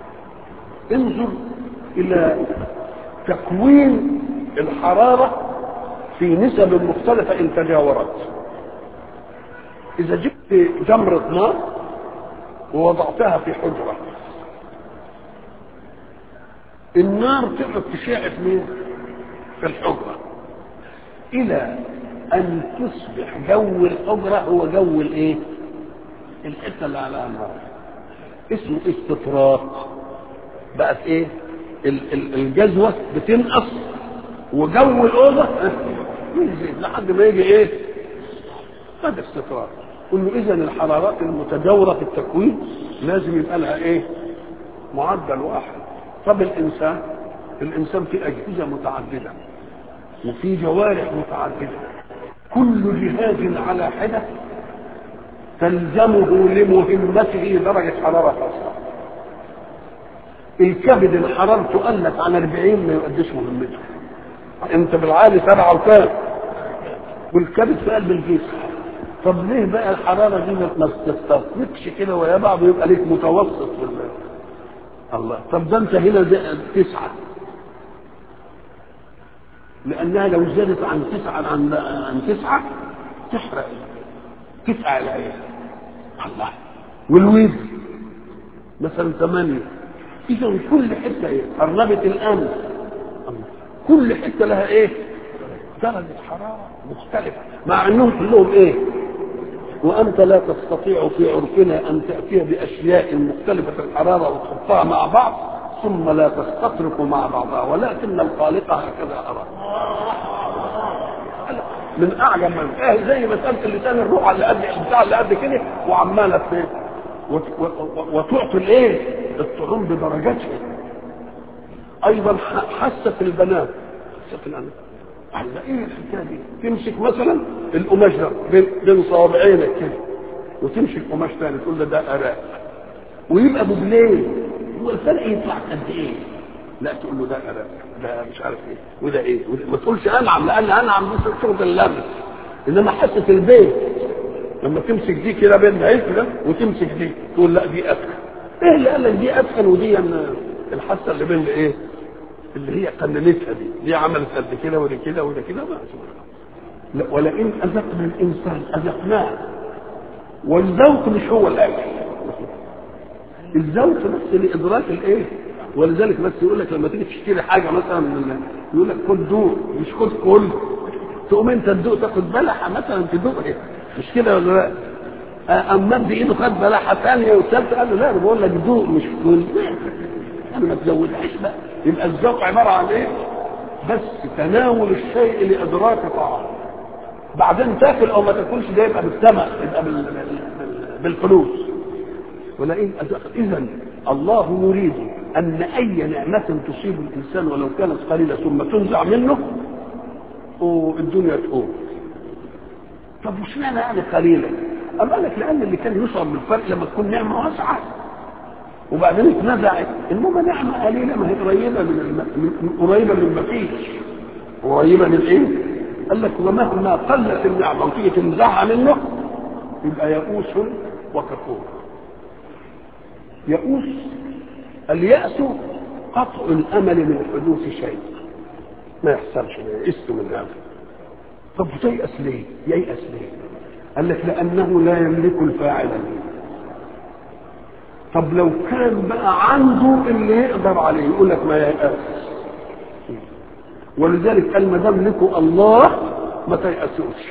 انظر الى تكوين الحراره في نسب مختلفه ان تجاورت اذا جبت جمره نار ووضعتها في حجره النار تقعد تشع في مين؟ في الحجره الى ان تصبح جو الحجره هو جو الايه؟ الحته اللي عليها النار اسمه استطراق بقت ايه؟ ال- ال- الجزوه بتنقص وجو الاوضه ينزل لحد ما يجي ايه؟ هذا استطراق قل له اذا الحرارات المتجاوره في التكوين لازم يبقى لها ايه؟ معدل واحد طب الانسان الانسان في اجهزه متعدده وفي جوارح متعدده كل جهاز على حده تلزمه لمهمته درجه حراره خاصه الكبد اللي حرارته قلت عن 40 ما يؤديش مهمته انت بالعالي سبعه وكام والكبد في قلب الجسم طب ليه بقى الحراره دي ما تستفرقش كده ويا بعض ويبقى ليك متوسط في ال- الله طب ده انت هنا ده تسعه لانها لو زادت عن تسعه عن عن تسعه تحرق تسعه العين الله والويب مثلا ثمانيه اذا كل حته ايه قربت الان الله كل حته لها ايه درجه حراره مختلفه مع انهم كلهم ايه وأنت لا تستطيع في عرفنا أن تأتي بأشياء مختلفة الحرارة وتحطها مع بعض ثم لا تستطرق مع بعضها ولكن الخالق هكذا أراد من اعجب ما يمكن زي مساله اللسان الروح اللي قد البتاع اللي قد كده وعماله ت- وت- و- وتعطي الايه؟ الطعوم بدرجاتها ايضا ح- حاسه البنات حاسه البنات على ايه الحكايه دي؟ تمسك مثلا القماش ده بين بين صوابعينك كده وتمسك قماش ثاني تقول له ده اراء ويبقى ببلين هو الفرق يطلع قد ايه؟ لا تقول له ده اراء ده مش عارف ايه وده ايه وده ما تقولش انعم لان انعم دي شغل اللمس انما حاسه البيت لما تمسك دي كده بين عيد كده وتمسك دي تقول لا دي اتقن ايه اللي قال لك دي اتقن ودي الحاسه اللي بين ايه اللي هي قننتها دي دي عملت قد كده ودي كده ودي كده ما لا ولئن اذقنا الانسان اذقناه والذوق مش هو الاكل الذوق بس لادراك الايه ولذلك بس يقول لك لما تيجي تشتري حاجه مثلا من يقول لك خد دوق مش خد كل تقوم انت تدوق تاخد بلحه مثلا تدوق إيه؟ مش كده ولا لا؟ آه، اما مد ايده خد بلحه ثانيه وثالثه قال له لا انا بقول لك دوق مش كل انا ما تزودهاش بقى يبقى الذوق عباره عن ايه؟ بس تناول الشيء لادراك طعام بعدين تاكل او ما تاكلش ده يبقى بالثمن يبقى بال- بال- بالفلوس ولئن أذق- اذا الله يريد ان اي نعمه تصيب الانسان ولو كانت قليله ثم تنزع منه والدنيا تقوم طب مش معنى يعني قليلا أم قال لك لان اللي كان يشعر بالفرق لما تكون نعمه واسعه وبعدين اتنزعت انما نعمه قليله ما هي قريبه من, الم... من قريبه من ما فيش قريبه من ايه؟ قال لك ومهما قلت النعمه وتيجي تنزعها منه يبقى يئوس وكفور يئوس اليأس قطع الأمل من حدوث شيء ما يحصلش ما يئست من هذا طب تيأس ليه؟ ييأس ليه؟ قال لك لأنه لا يملك الفاعل طب لو كان بقى عنده اللي يقدر عليه يقول لك ما ييأس ولذلك قال ما دام لكم الله ما تيأسوش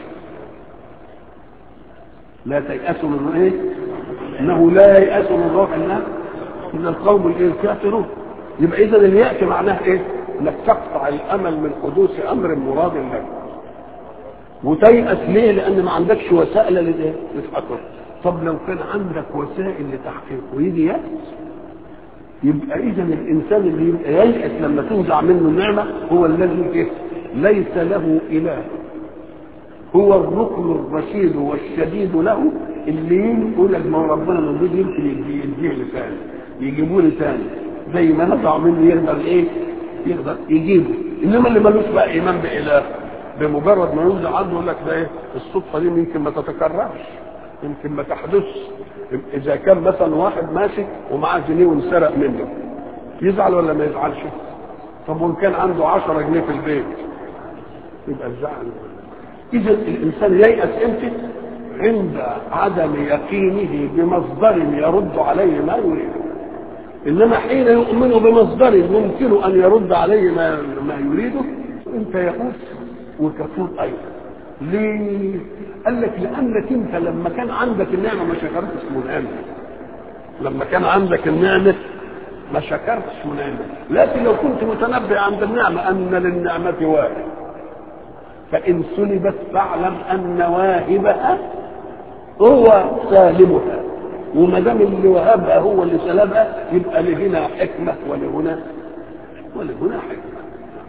لا تيأسوا من ايه؟ انه لا ييأس من روح الله الا القوم الايه الكافرون يبقى اذا اليأس معناه ايه؟ انك تقطع الامل من حدوث امر مراد لك وتيأس ليه؟ لان ما عندكش وسائل للايه؟ لتحقق طب لو كان عندك وسائل لتحقيق ويجي يأس يبقى اذا الانسان اللي يبقى ييأس لما تنزع منه النعمه هو الذي إيه؟ ليس له اله هو الركن الرشيد والشديد له اللي يقول لك ما هو ربنا موجود يمكن يديه يديه لي ثاني يجيبوا لي ثاني زي ما نزع منه يقدر ايه؟ يقدر يجيبه انما اللي ملوش بقى ايمان باله بمجرد ما ينزع عنده يقول لك ده ايه؟ الصدفه دي يمكن ما تتكررش يمكن ما تحدثش اذا كان مثلا واحد ماشي ومعاه جنيه وانسرق منه يزعل ولا ما يزعلش؟ طب وان كان عنده 10 جنيه في البيت يبقى الزعل اذا الانسان ييأس امتى عند عدم يقينه بمصدر يرد عليه ما يريد انما حين يؤمن بمصدر يمكن ان يرد عليه ما ما يريده انت يئوس وكفور ايضا ليه؟ قال لك لانك انت لما كان عندك النعمه ما شكرتش منعمه لما كان عندك النعمه ما شكرتش منعمه لكن لو كنت متنبئ عند النعمه ان للنعمه واحد فإن سلبت فاعلم أن واهبها هو سالبها وما دام اللي وهبها هو اللي سلبها يبقى لهنا حكمة ولهنا ولهنا حكمة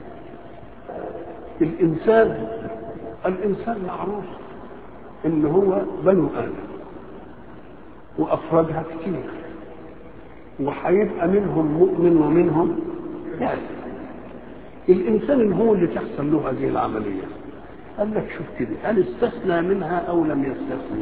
الإنسان الإنسان معروف إن هو بنو آدم وأفرادها كتير وهيبقى منهم مؤمن ومنهم كافر الإنسان اللي هو اللي تحصل له هذه العملية قال لك شوف كده هل استثنى منها او لم يستثني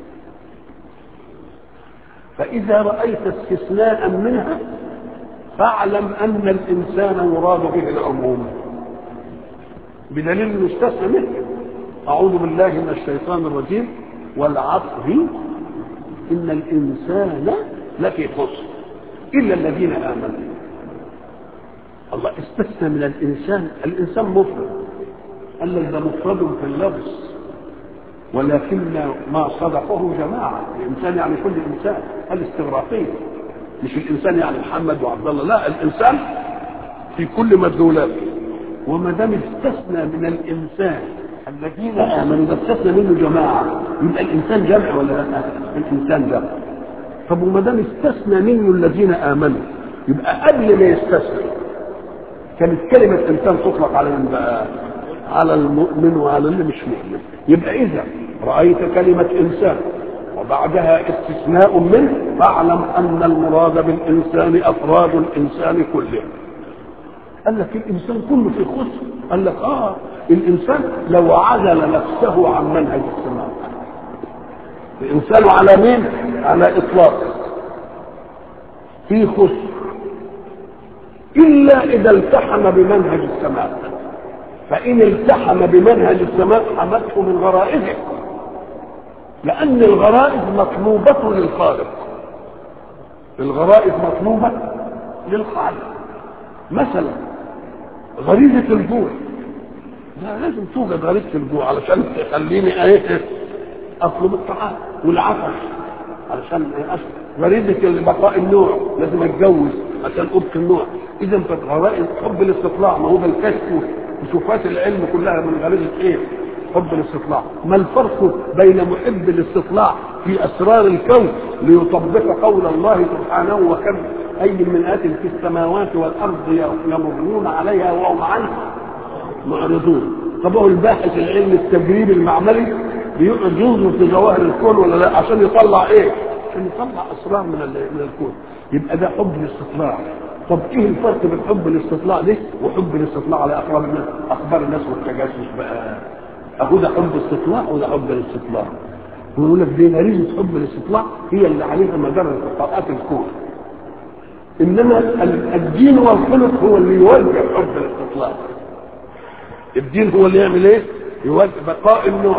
فاذا رايت استثناء منها فاعلم ان الانسان يراد به العموم بدليل انه استثنى منه اعوذ بالله من الشيطان الرجيم والعصر ان الانسان لفي خسر الا الذين امنوا الله استثنى من الانسان الانسان مفرد قال لك ده مفرد في اللفظ ولكن ما صدقه جماعة الإنسان يعني كل إنسان الاستغراقية مش الإنسان يعني محمد وعبد الله لا الإنسان في كل مدلولاته وما دام استثنى من الإنسان الذين آمنوا ده استثنى منه جماعة يبقى الإنسان جمع ولا لا؟ الإنسان جمع طب وما دام استثنى منه الذين آمنوا يبقى قبل ما يستثنى كانت كلمة إنسان تطلق على من بقى؟ على المؤمن وعلى اللي مش مؤمن يبقى إذا رأيت كلمة إنسان وبعدها استثناء منه فاعلم أن المراد بالإنسان أفراد الإنسان كله قال لك الإنسان كله في خسر قال لك آه الإنسان لو عزل نفسه عن منهج السماء الإنسان على مين؟ على إطلاق في خسر إلا إذا التحم بمنهج السماء فإن التحم بمنهج السماء حمته من غرائزه لأن الغرائز مطلوبة للخالق الغرائز مطلوبة للخالق مثلا غريزة الجوع لا لازم توجد غريزة الجوع علشان تخليني ايه اطلب الطعام والعطش علشان أشرب غريزة بقاء النوع لازم اتجوز عشان ابقي النوع اذا فغرائز حب الاستطلاع ما هو ده الكشف وشوفات العلم كلها من غريزة ايه حب الاستطلاع ما الفرق بين محب الاستطلاع في اسرار الكون ليطبق قول الله سبحانه وكم اي من ات في السماوات والارض يمرون عليها وهم عنها معرضون طب هو الباحث العلمي التجريبي المعملي بيقعد ينظر في ظواهر الكون ولا لا عشان يطلع ايه؟ عشان يطلع اسرار من من الكون يبقى ده حب الاستطلاع طب ايه الفرق بين حب الاستطلاع ده وحب الاستطلاع على اخبار الناس اخبار الناس والتجسس بقى اهو ده حب استطلاع وده حب الاستطلاع ويقول لك دي غريزه حب الاستطلاع هي اللي عليها مدار قراءات الكون انما الدين والخلق هو اللي يوجه حب الاستطلاع الدين هو اللي يعمل ايه؟ يوجه بقاء النوع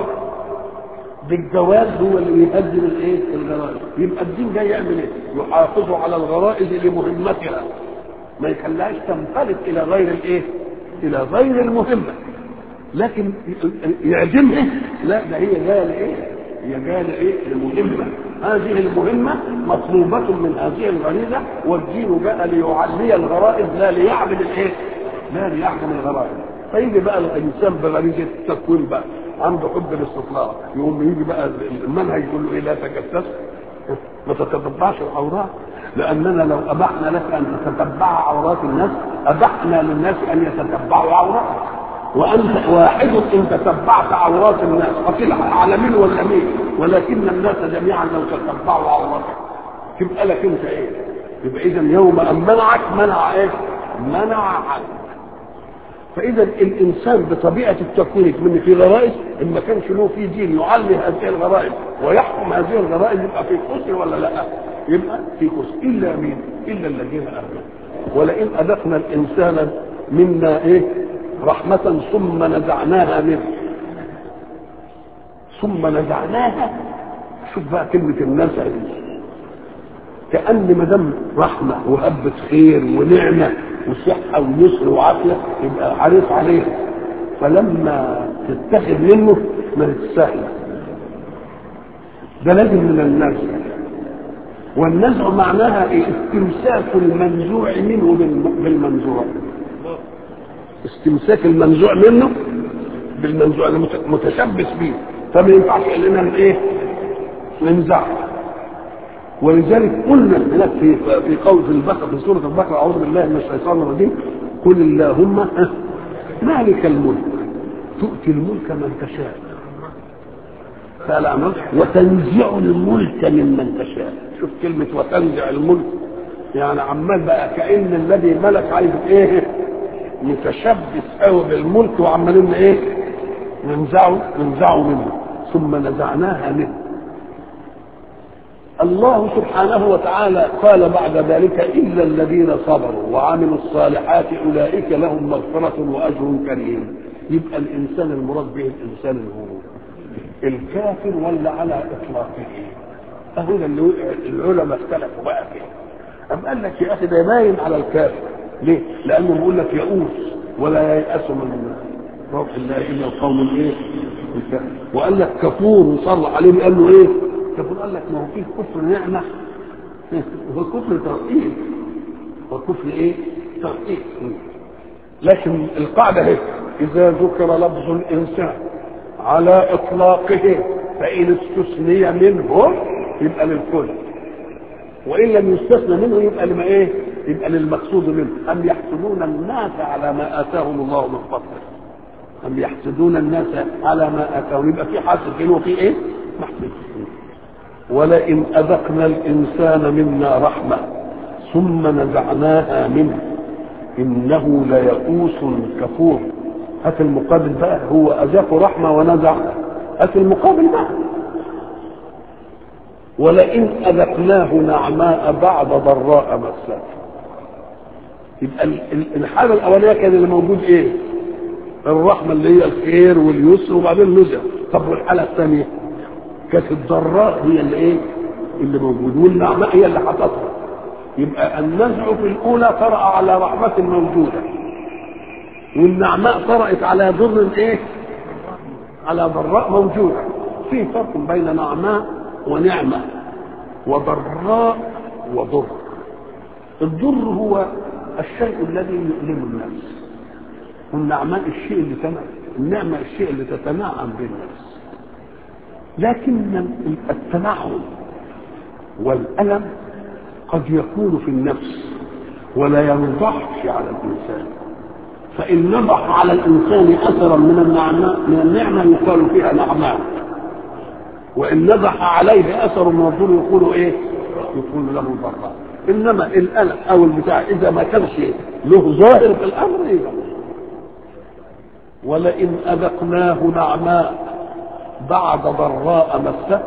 بالجواز هو اللي يهدم الايه؟ الغرائز يبقى الدين جاي يعمل ايه؟ يحافظ على الغرائز لمهمتها ما يخليهاش تنفلت الى غير الايه؟ الى غير المهمه لكن يعدمها لا ده هي جايه لايه؟ هي جايه لايه؟ لمهمه هذه المهمه مطلوبه من هذه الغريزه والدين جاء ليعلي الغرائز لا ليعمل الايه؟ لا ليعمل الغرائز فيجي بقى الانسان بغريزه التكوين بقى عنده حب الاستطلاع يقوم يجي بقى المنهج يقول له ايه لا تجسس ما تتتبعش العورات لاننا لو ابحنا لك ان تتبع عورات الناس ابحنا للناس ان يتتبعوا عوراتك وانت واحد ان تتبعت عورات الناس فقيل على مين ولا مين ولكن الناس جميعا لو تتبعوا عوراتك تبقى لك انت ايه يبقى اذا يوم ان منعك منع ايه منع عنك فاذا الانسان بطبيعه التكوين من في غرائز ان ما كانش له في دين يعلم هذه الغرائز ويحكم هذه الغرائز يبقى في خسر ولا لا؟ يبقى في خسر الا مين؟ الا الذين امنوا ولئن اذقنا الانسان منا ايه؟ رحمة ثم نزعناها منه ثم نزعناها شوف بقى كلمة النزع دي كأن ما دام رحمة وهبة خير ونعمة وصحة ويسر وعافية يبقى حريص عليها فلما تتخذ منه ما تستاهل ده لازم من النزع والنزع معناها إيه؟ استمساك المنزوع منه بالمنزوع استمساك المنزوع منه بالمنزوع متشبث به فما ينفعش لنا ايه ننزعه ولذلك قلنا هناك في في قول في البقره في سوره البقره اعوذ بالله من الشيطان الرجيم قل اللهم مالك الملك تؤتي الملك من تشاء فلا وتنزع الملك ممن تشاء شوف كلمة وتنزع الملك يعني عمال بقى كأن الذي ملك عايز ايه متشبث قوي بالملك وعمالين ايه ننزعه ننزعه منه ثم نزعناها منه الله سبحانه وتعالى قال بعد ذلك الا الذين صبروا وعملوا الصالحات اولئك لهم مغفره واجر كريم يبقى الانسان المراد به الانسان الهو الكافر ولا على اطلاقه اهو ده اللي العلماء اختلفوا بقى فيه أم قال لك يا اخي ده باين على الكافر ليه؟ لانه بيقول لك يئوس ولا ييأس من روح الله الا القوم الايه؟ وقال لك كفور وصر عليه قال له ايه؟ كفور قال لك ما هو فيه كفر نعمه هو كفر ترقيق هو كفر ايه؟ ترقيق لكن القاعده هي اذا ذكر لفظ الانسان على اطلاقه فان استثني منه يبقى للكل وان لم يستثنى منه يبقى لما ايه؟ يبقى للمقصود منه ام يحسدون الناس على ما اتاهم الله من فضله ام يحسدون الناس على ما اتاهم يبقى في حاسد هنا وفي ايه؟ محسد ولئن اذقنا الانسان منا رحمه ثم نزعناها منه انه ليئوس كفور هات المقابل بقى هو اذاقه رحمه ونزع هات المقابل بقى ولئن اذقناه نعماء بعد ضراء مسته يبقى الحاله الاوليه كان اللي موجود ايه؟ الرحمه اللي هي الخير واليسر وبعدين نزع طب والحاله الثانيه كانت الضراء هي اللي ايه؟ اللي موجود والنعماء هي اللي حطتها يبقى النزع في الاولى طرأ على رحمه موجوده والنعماء طرأت على ضر ايه؟ على ضراء موجوده في فرق بين نعماء ونعمه وضراء وضر الضر هو الشيء الذي يؤلم النفس والنعماء الشيء اللي تنعم النعمة الشيء اللي تتنعم به النفس لكن التنعم والألم قد يكون في النفس ولا ينضحش على الإنسان فإن نضح على الإنسان أثرا من النعماء من النعمة يقال فيها نعماء وإن نضح عليه أثر من الضر يقول إيه؟ يقول له ضراء انما الالم او البتاع اذا ما كانش له ظاهر في الامر يبقى ولئن اذقناه نعماء بعد ضراء مسته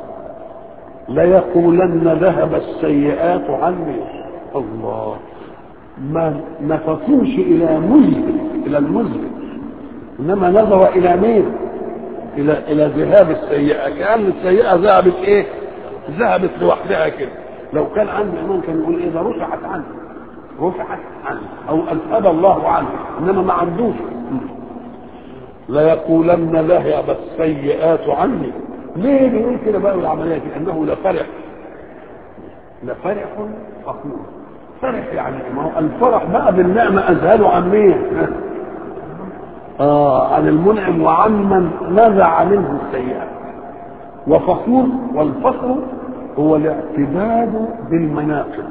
ليقولن ذهب السيئات عني الله ما نفطوش الى مذهب الى المذهب انما نظر الى مين الى الى ذهاب السيئه كان السيئه ذهبت ايه ذهبت لوحدها كده لو كان عنده ايمان كان يقول ايه ده رفعت عنه رفعت عنه او اذهب الله عنه انما ما عندوش ليقولن ذهب السيئات عني ليه بيقول كده بقى العمليه دي انه لفرح لفرح فخور فرح يعني ما هو الفرح بقى بالنعمه اذهله عن مين؟ اه عن المنعم وعمن نزع منه السيئات وفخور والفخر هو الاعتداد بالمناقب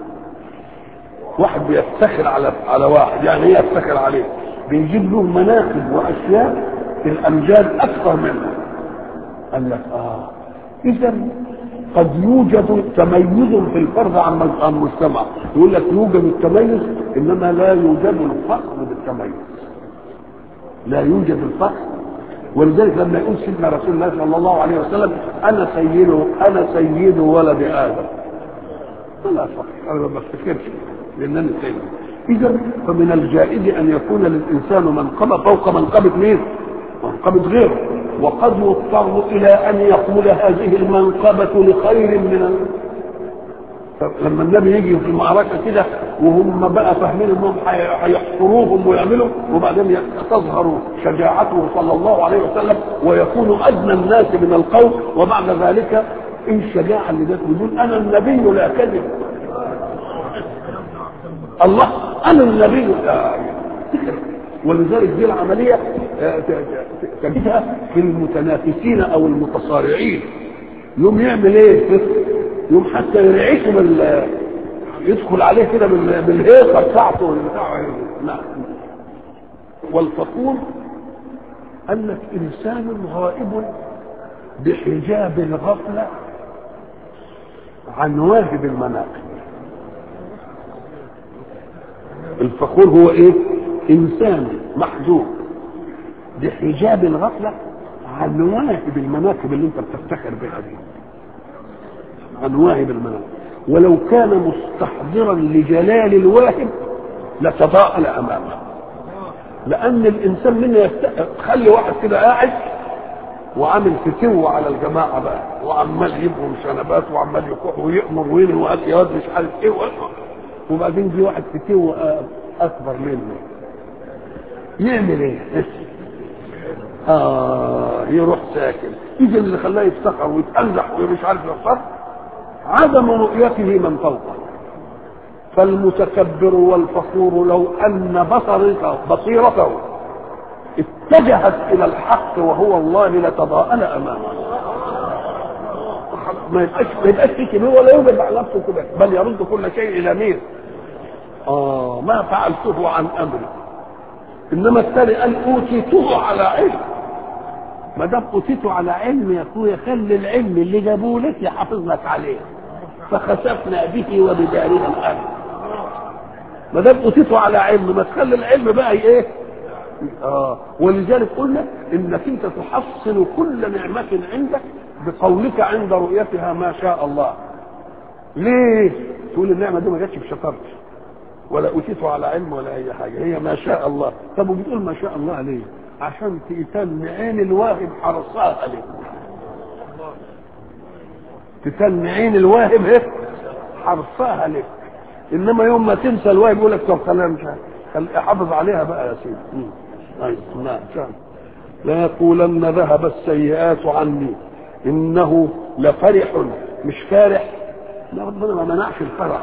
واحد بيفتخر على على واحد يعني ايه يفتخر عليه بيجيب له مناقب واشياء الامجاد اكثر منها قال لك اه اذا قد يوجد تميز في الفرد عن المجتمع يقول لك يوجد التميز انما لا يوجد الفخر بالتميز لا يوجد الفخر ولذلك لما يقول سيدنا رسول الله صلى الله عليه وسلم انا سيد انا سيد ولد ادم لا فخر انا ما بفتكرش لانني سيد اذا فمن الجائز ان يكون للانسان منقبه فوق منقبه مين؟ منقبه غيره وقد يضطر الى ان يقول هذه المنقبه لخير من ال... لما النبي يجي في المعركه كده وهم بقى فاهمين انهم هيحصروهم ويعملوا وبعدين تظهر شجاعته صلى الله عليه وسلم ويكون ادنى الناس من القوم وبعد ذلك ايه الشجاعه اللي جت يقول انا النبي لا كذب الله انا النبي لا ولذلك دي العمليه تجدها في المتنافسين او المتصارعين يوم يعمل ايه؟ يوم حتى يرعشه بال يدخل عليه كده بالهيصه بتاعته لا والفقور قال لك انسان غائب بحجاب الغفله عن واهب المناقب الفخور هو ايه انسان محجوب بحجاب الغفله عن واهب المناقب اللي انت بتفتخر بها دي عن واهب المناقب ولو كان مستحضرا لجلال الواهب لتضاءل امامه لان الانسان منا يست... خلي واحد كده قاعد وعامل فتو على الجماعه بقى وعمال يبهم شنبات وعمال يكح ويأمر وينهي وقت يا واد مش عارف ايه وبعدين جه واحد فتو اكبر منه يعمل ايه؟ اه يروح ساكن اذا اللي خلاه يفتخر ويتأنزح ومش عارف يصر عدم رؤيته من فوقه فالمتكبر والفخور لو ان بصرته بصيرته اتجهت الى الحق وهو الله لتضاءل امامه ما يبقاش ما يبقاش في كبير ولا يوجد على نفسه كده بل يرد كل شيء الى مين؟ اه ما فعلته عن امري انما الثاني قال اوتيته على علم ما دام اوتيته على علم يا اخويا خلي العلم اللي جابوه لك يحافظ لك عليه فخسفنا به وبداره الارض ما دام اوتيته على علم ما تخلي العلم بقى ايه؟ اه ولذلك قلنا انك انت تحصن كل نعمه عندك بقولك عند رؤيتها ما شاء الله ليه تقول النعمه دي ما جاتش بشطارتي ولا اوتيته على علم ولا اي حاجه هي ما شاء الله طب وبتقول ما شاء الله ليه عشان تتن عين الواهب حرصها عليك تتن عين الواهب ايه حرصها لك انما يوم ما تنسى الواهب يقول لك طب خلينا مش عارف حافظ عليها بقى يا سيدي ايوه نعم شان لا يقولن ذهب السيئات عني انه لفرح مش فارح لا ربنا ما منعش الفرح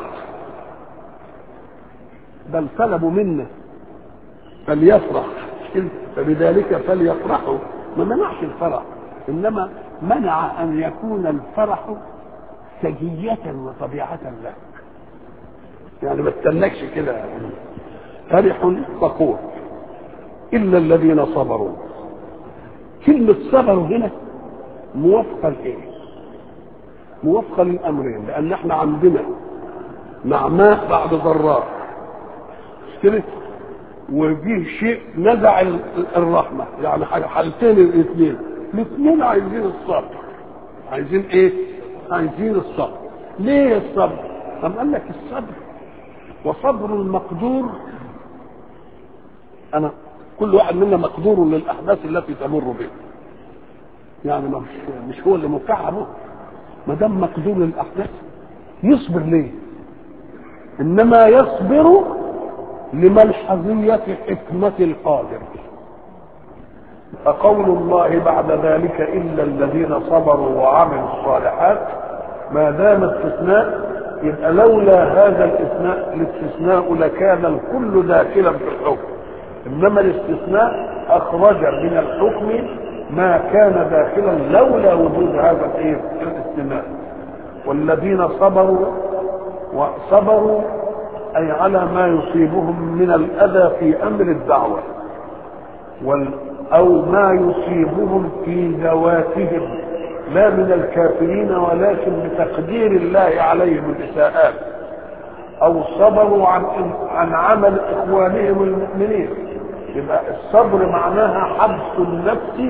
بل طلبوا منا فليفرح فبذلك فليفرحوا ما منعش الفرح انما منع ان يكون الفرح سجية وطبيعة لك يعني ما تستنكش كده فرح فخور الا الذين صبروا كلمة صبروا هنا موافقة لايه؟ موافقة للامرين لان احنا عندنا نعماء بعد ضراء كده وفيه شيء نزع الرحمه يعني حالتين الاثنين الاثنين عايزين الصبر عايزين ايه عايزين الصبر ليه الصبر طب قال لك الصبر وصبر المقدور انا كل واحد منا مقدور للاحداث التي تمر به يعني مش مش هو اللي مكعبه ما دام مقدور للاحداث يصبر ليه انما يصبر لملحظية حكمة القادر فقول الله بعد ذلك إلا الذين صبروا وعملوا الصالحات ما دام استثناء يبقى لولا هذا الاستثناء الاستثناء لكان الكل داخلا في الحكم انما الاستثناء اخرج من الحكم ما كان داخلا لولا وجود هذا الايه الاستثناء والذين صبروا وصبروا أي على ما يصيبهم من الأذى في أمر الدعوة وال أو ما يصيبهم في ذواتهم لا من الكافرين ولكن بتقدير الله عليهم الإساءات أو صبروا عن عن عمل إخوانهم المؤمنين يبقى الصبر معناها حبس النفس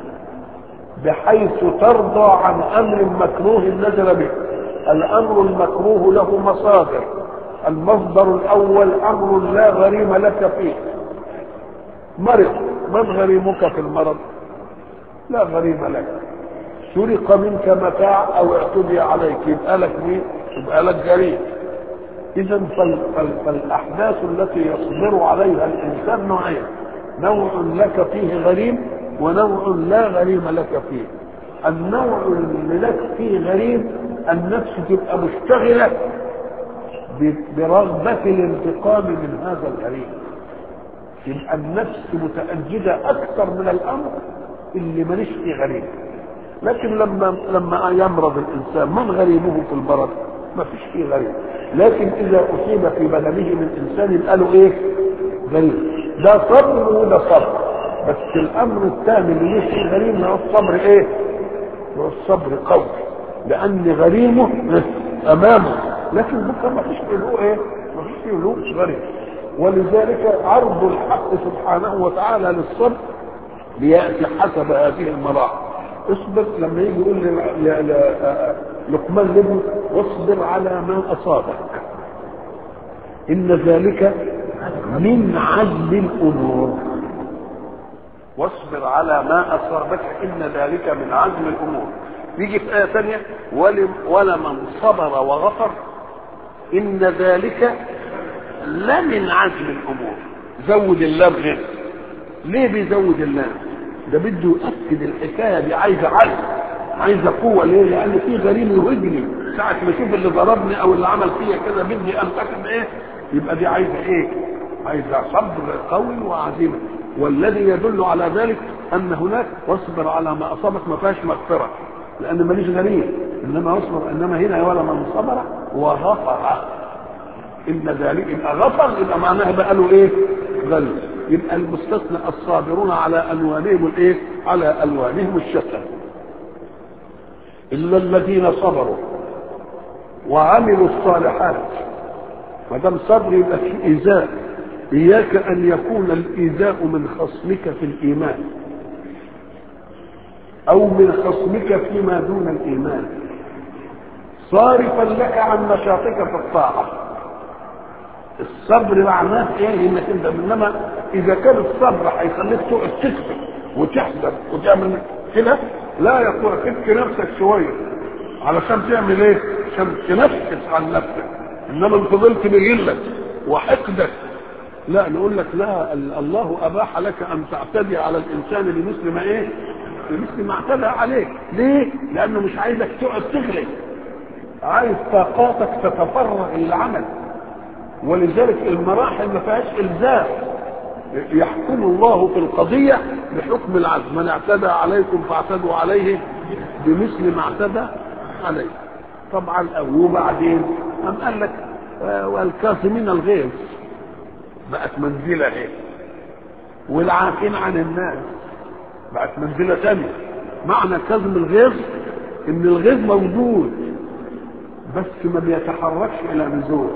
بحيث ترضى عن أمر مكروه نزل به الأمر المكروه له مصادر المصدر الاول امر لا غريم لك فيه مرض من غريمك في المرض لا غريم لك سرق منك متاع او اعتدي عليك يبقى لك مين يبقى لك غريم اذا فال فال فالاحداث التي يصبر عليها الانسان نوعين نوع لك فيه غريم ونوع لا غريم لك فيه النوع اللي لك فيه غريم النفس تبقى مشتغله برغبة الانتقام من هذا الغريب يبقى النفس متأجدة أكثر من الأمر اللي ماليش فيه غريب لكن لما لما يمرض الإنسان من غريبه في المرض ما فيش فيه غريب لكن إذا أصيب في بدنه من إنسان يبقى له إيه؟ غريب ده صبر وده صبر بس الأمر الثاني اللي مش فيه غريب هو الصبر إيه؟ هو الصبر قوي لأن غريمه أمامه لكن بكره ما فيش له ايه؟ ما فيش له غريب ولذلك عرض الحق سبحانه وتعالى للصبر لياتي حسب هذه المراحل اصبر لما يجي يقول لقمان لابنه واصبر على ما اصابك ان ذلك من عزم الامور واصبر على ما اصابك ان ذلك من عزم الامور يجي في ايه ثانيه ولمن صبر وغفر ان ذلك لمن عزم الامور زود اللام غير ليه بيزود اللام ده بده يؤكد الحكايه دي عايزه عزم عايزه قوه ليه؟ لان في غريم يهجني ساعه ما اشوف اللي ضربني او اللي عمل فيا كده بدي انتقم ايه؟ يبقى دي عايزه ايه؟ عايزه صبر قوي وعزيمه والذي يدل على ذلك ان هناك واصبر على ما اصابك ما فيهاش مغفره لان ماليش غريب انما اصبر انما هنا ولا من صبر وغفر ان ذلك يبقى غفر يبقى معناها بقى له ايه؟ غني يبقى المستثنى الصابرون على الوانهم الايه؟ على الوانهم الشتى الا الذين صبروا وعملوا الصالحات ما دام صبر يبقى في ايذاء اياك ان يكون الايذاء من خصمك في الايمان او من خصمك فيما دون الايمان صارفا لك عن نشاطك في الطاعه الصبر معناه ايه انك انت انما اذا كان الصبر هيخليك تقعد تكتب وتحسب وتعمل كده لا يقول فك نفسك شويه علشان تعمل ايه؟ عشان تنفس عن نفسك انما ان فضلت بغلك وحقدك لا نقول لك لا الله اباح لك ان تعتدي على الانسان بمثل ما ايه؟ بمثل ما اعتدى عليك ليه؟ لانه مش عايزك تقعد تغلب عايز طاقاتك تتفرغ للعمل ولذلك المراحل ما فيهاش الزام يحكم الله في القضية بحكم العزم من اعتدى عليكم فاعتدوا عليه بمثل ما اعتدى عليه طبعا أو وبعدين أم قال لك والكاظمين الغيظ بقت منزلة ايه والعافين عن الناس بقت منزلة ثانية معنى كظم الغيظ ان الغيظ موجود بس ما بيتحركش الى نزول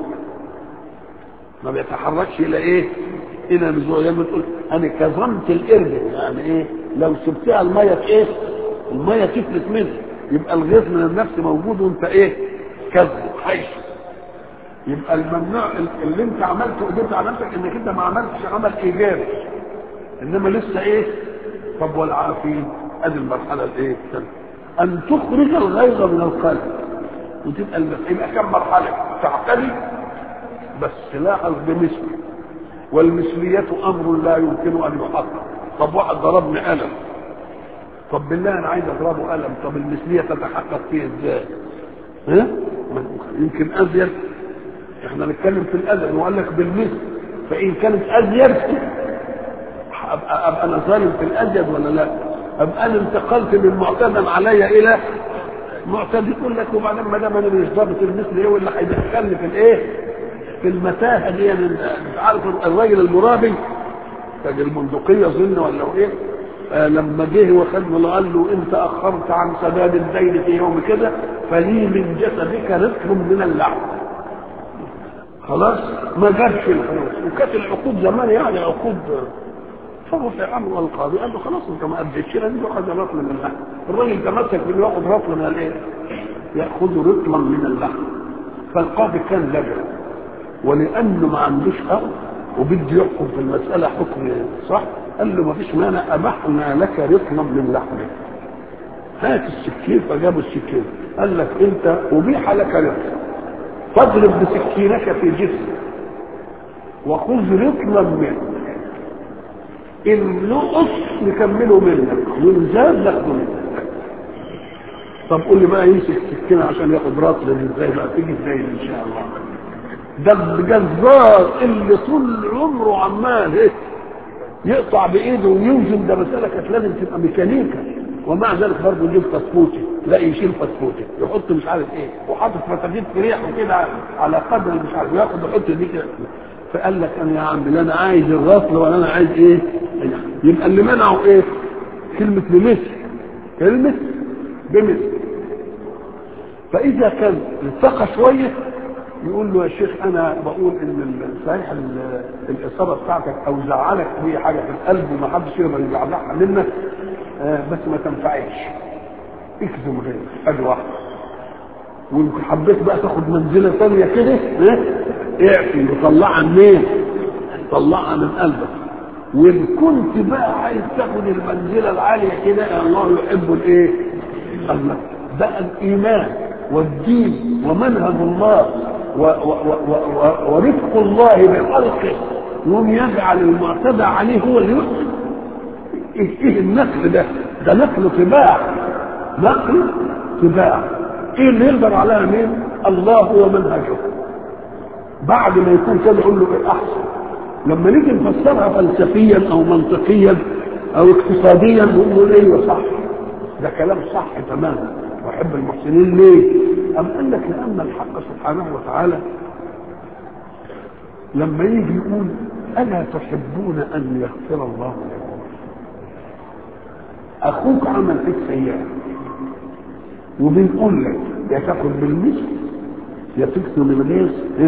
ما بيتحركش الى ايه الى نزول لما تقول انا كظمت القرد يعني ايه لو سبتها الميه ايه الميه تفلت منها يبقى الغيظ من النفس موجود وانت ايه كذب حي يبقى الممنوع اللي انت عملته قدرت على نفسك انك انت ما عملتش عمل ايجابي انما لسه ايه طب والعافين ادي المرحله الايه ان تخرج الغيظ من القلب وتبقى يبقى كم مرحله تعتدي بس لاحظ بمثل والمثلية أمر لا يمكن أن يحقق طب واحد ضربني قلم طب بالله أنا عايز أضربه قلم طب المثلية تتحقق فيه إزاي؟ ها؟ يمكن أزيد احنا نتكلم في الأذى وقال لك بالمثل فإن كانت أزيد أبقى, أبقى أنا ظالم في الأزيد ولا لا؟ أبقى أنا انتقلت من معتدا علي إلى معتدي يقول لك وبعدين ما دام أنا مش ضابط المثل إيه واللي هيدخلني في الإيه؟ في المتاهه دي يعني عارف الراجل المرابي تاج المندقيه ظن ولا ايه آه لما جه وخد له قال له انت اخرت عن سداد الدين في يوم كده فلي من جسدك رزق من اللحم خلاص ما جابش الفلوس وكانت العقود زمان يعني عقود فرفع امر القاضي قال له خلاص انت ما اديتش لازم ياخذ رطل من اللحم الراجل تمسك بانه ياخذ رطل من الايه؟ ياخذ رطلا من اللحم فالقاضي كان لجأ ولانه ما عندوش حق وبده يحكم في المساله حكم صح قال له ما فيش مانع ابحنا لك رطلا من لحمك هات السكين فجابوا السكين قال لك انت ابيح لك رطل فاضرب بسكينك في جسمك وخذ رطلا منه ان نقص نكمله منك وان زاد ناخده منك طب قول لي بقى يمسك السكينه عشان ياخد رطل ازاي بقى تيجي ازاي ان شاء الله ده الجزار اللي طول عمره عمال ايه يقطع بايده ويوزن ده مساله كانت لازم تبقى ميكانيكا ومع ذلك برضه يجيب فسفوتي لا يشيل فسفوتي يحط مش عارف ايه وحاطط فتافيت في ريحه كده على قدر مش عارف ياخد يحط دي كده فقال لك انا يا عم لا انا عايز الغفل ولا انا عايز ايه يبقى اللي منعه ايه كلمه بمثل كلمه بمثل فاذا كان التقى شويه يقول له يا شيخ انا بقول ان صحيح الاصابه بتاعتك او زعلك هي حاجه في القلب وما حدش يقدر يزعزعها منك آه بس ما تنفعش اكذب غيرك ادي واحده وان حبيت بقى تاخد منزله ثانيه كده اعفي وطلعها منين؟ طلعها من قلبك وان كنت بقى عايز تاخد المنزله العاليه كده الله يحب الايه؟ الله بقى الايمان والدين ومنهج الله ورفق الله بخلقه يوم يجعل المعتدى عليه هو اللي يحسن ايه ايه النقل ده ده نقل طباع نقل طباع ايه اللي يقدر عليها مين الله ومنهجه بعد ما يكون كده يقول له ايه احسن لما نيجي نفسرها فلسفيا او منطقيا او اقتصاديا نقول له ايوه صح ده كلام صح تماما واحب المحسنين ليه؟ أم قال لك لأن الحق سبحانه وتعالى لما يجي يقول ألا تحبون أن يغفر الله لكم أخوك عمل فيك سيئة وبنقول لك يا تاكل بالمثل يا تكتم الغيظ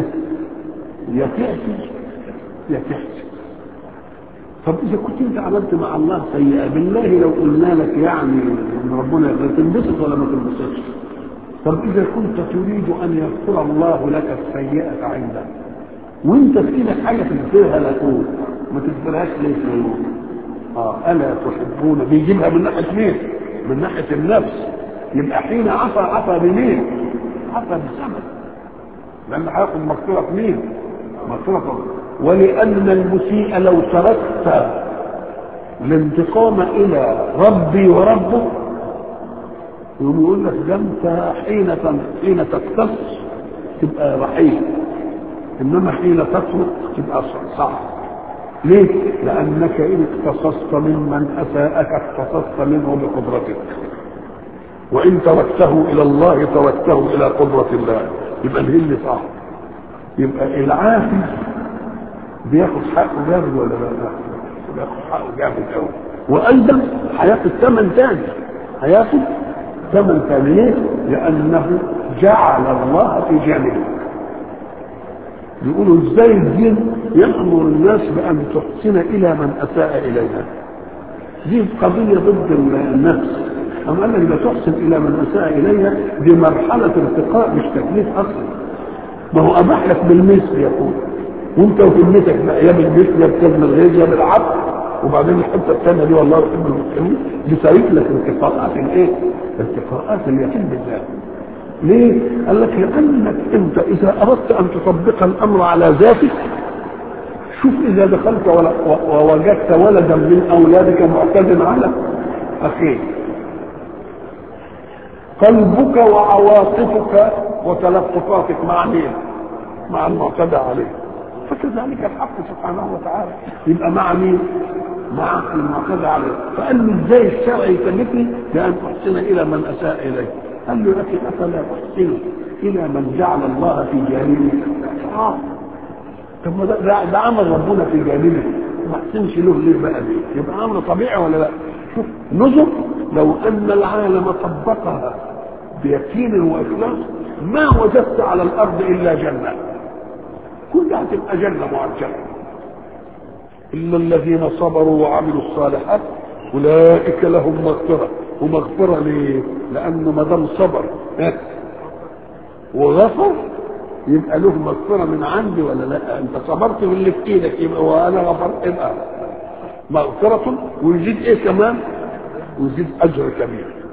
يا تأتي يا تحسن طب اذا كنت انت عملت مع الله سيئه بالله لو قلنا لك يعني ان ربنا يغفر تنبسط ولا ما تنبسطش طب اذا كنت تريد ان يغفر الله لك السيئه عنده وانت في ايدك حاجه تغفرها لا تقول ما تغفرهاش ليه تقول اه الا تحبون بيجيبها من ناحيه مين؟ من ناحيه النفس يبقى حين عفى عفى بمين؟ عفى بسبب لان هياخد مغفره مين؟ مغفره الله ولأن المسيء لو تركت الانتقام إلى ربي وربه يقوم يقول لك ده أنت حين حين تقتص تبقى رحيم إنما حين تترك تبقى صح ليه؟ لأنك إن اقتصصت ممن أساءك اقتصصت منه بقدرتك وإن تركته إلى الله تركته إلى قدرة الله يبقى الهل صح يبقى العافي بياخد حقه جامد ولا لا؟ بياخد حقه جامد قوي وايضا هياخد ثمن ثاني هياخد ثمن ثاني ليه؟ لانه جعل الله في جانبه يقولوا ازاي الدين يامر الناس بان تحسن الى من اساء اليها دي قضيه ضد النفس أما قال لك ده تحسن الى من اساء اليها دي مرحله ارتقاء مش تكليف اصلا ما هو اباح لك بالمثل يقول وانت وكلمتك بقى يا بالمثل يا بكلمه الغيظ يا بالعفو وبعدين الحته الثانيه دي والله يحب المسلمين بتاريخ لك ارتقاءات الايه؟ ارتقاءات اليقين بالله. ليه؟ قال لك لانك انت اذا اردت ان تطبق الامر على ذاتك شوف اذا دخلت ووجدت ولدا من اولادك معتد على اخيه قلبك وعواطفك وتلطفاتك مع مين؟ مع المعتدى عليه فكذلك الحق سبحانه وتعالى يبقى مع مين؟ مع المعتدى عليه فقال له ازاي الشرع يكلفني بان احسن الى من اساء اليه قال له لكن افلا احسن الى من جعل الله في جانبه اه طب ما ده, ده, ده عمل ربنا في جانبه ما احسنش له ليه بقى دي يبقى امر طبيعي ولا لا شوف نظر لو ان العالم طبقها بيقين واخلاص ما وجدت على الارض الا جنه كلها تبقى جنه معجله الا الذين صبروا وعملوا الصالحات اولئك لهم مغفره ومغفره ليه؟ لانه ما دام صبر وغفر يبقى له مغفره من عندي ولا لا؟ انت صبرت باللي في ايدك يبقى وانا غفرت يبقى مغفره ويزيد ايه كمان؟ ويزيد اجر كبير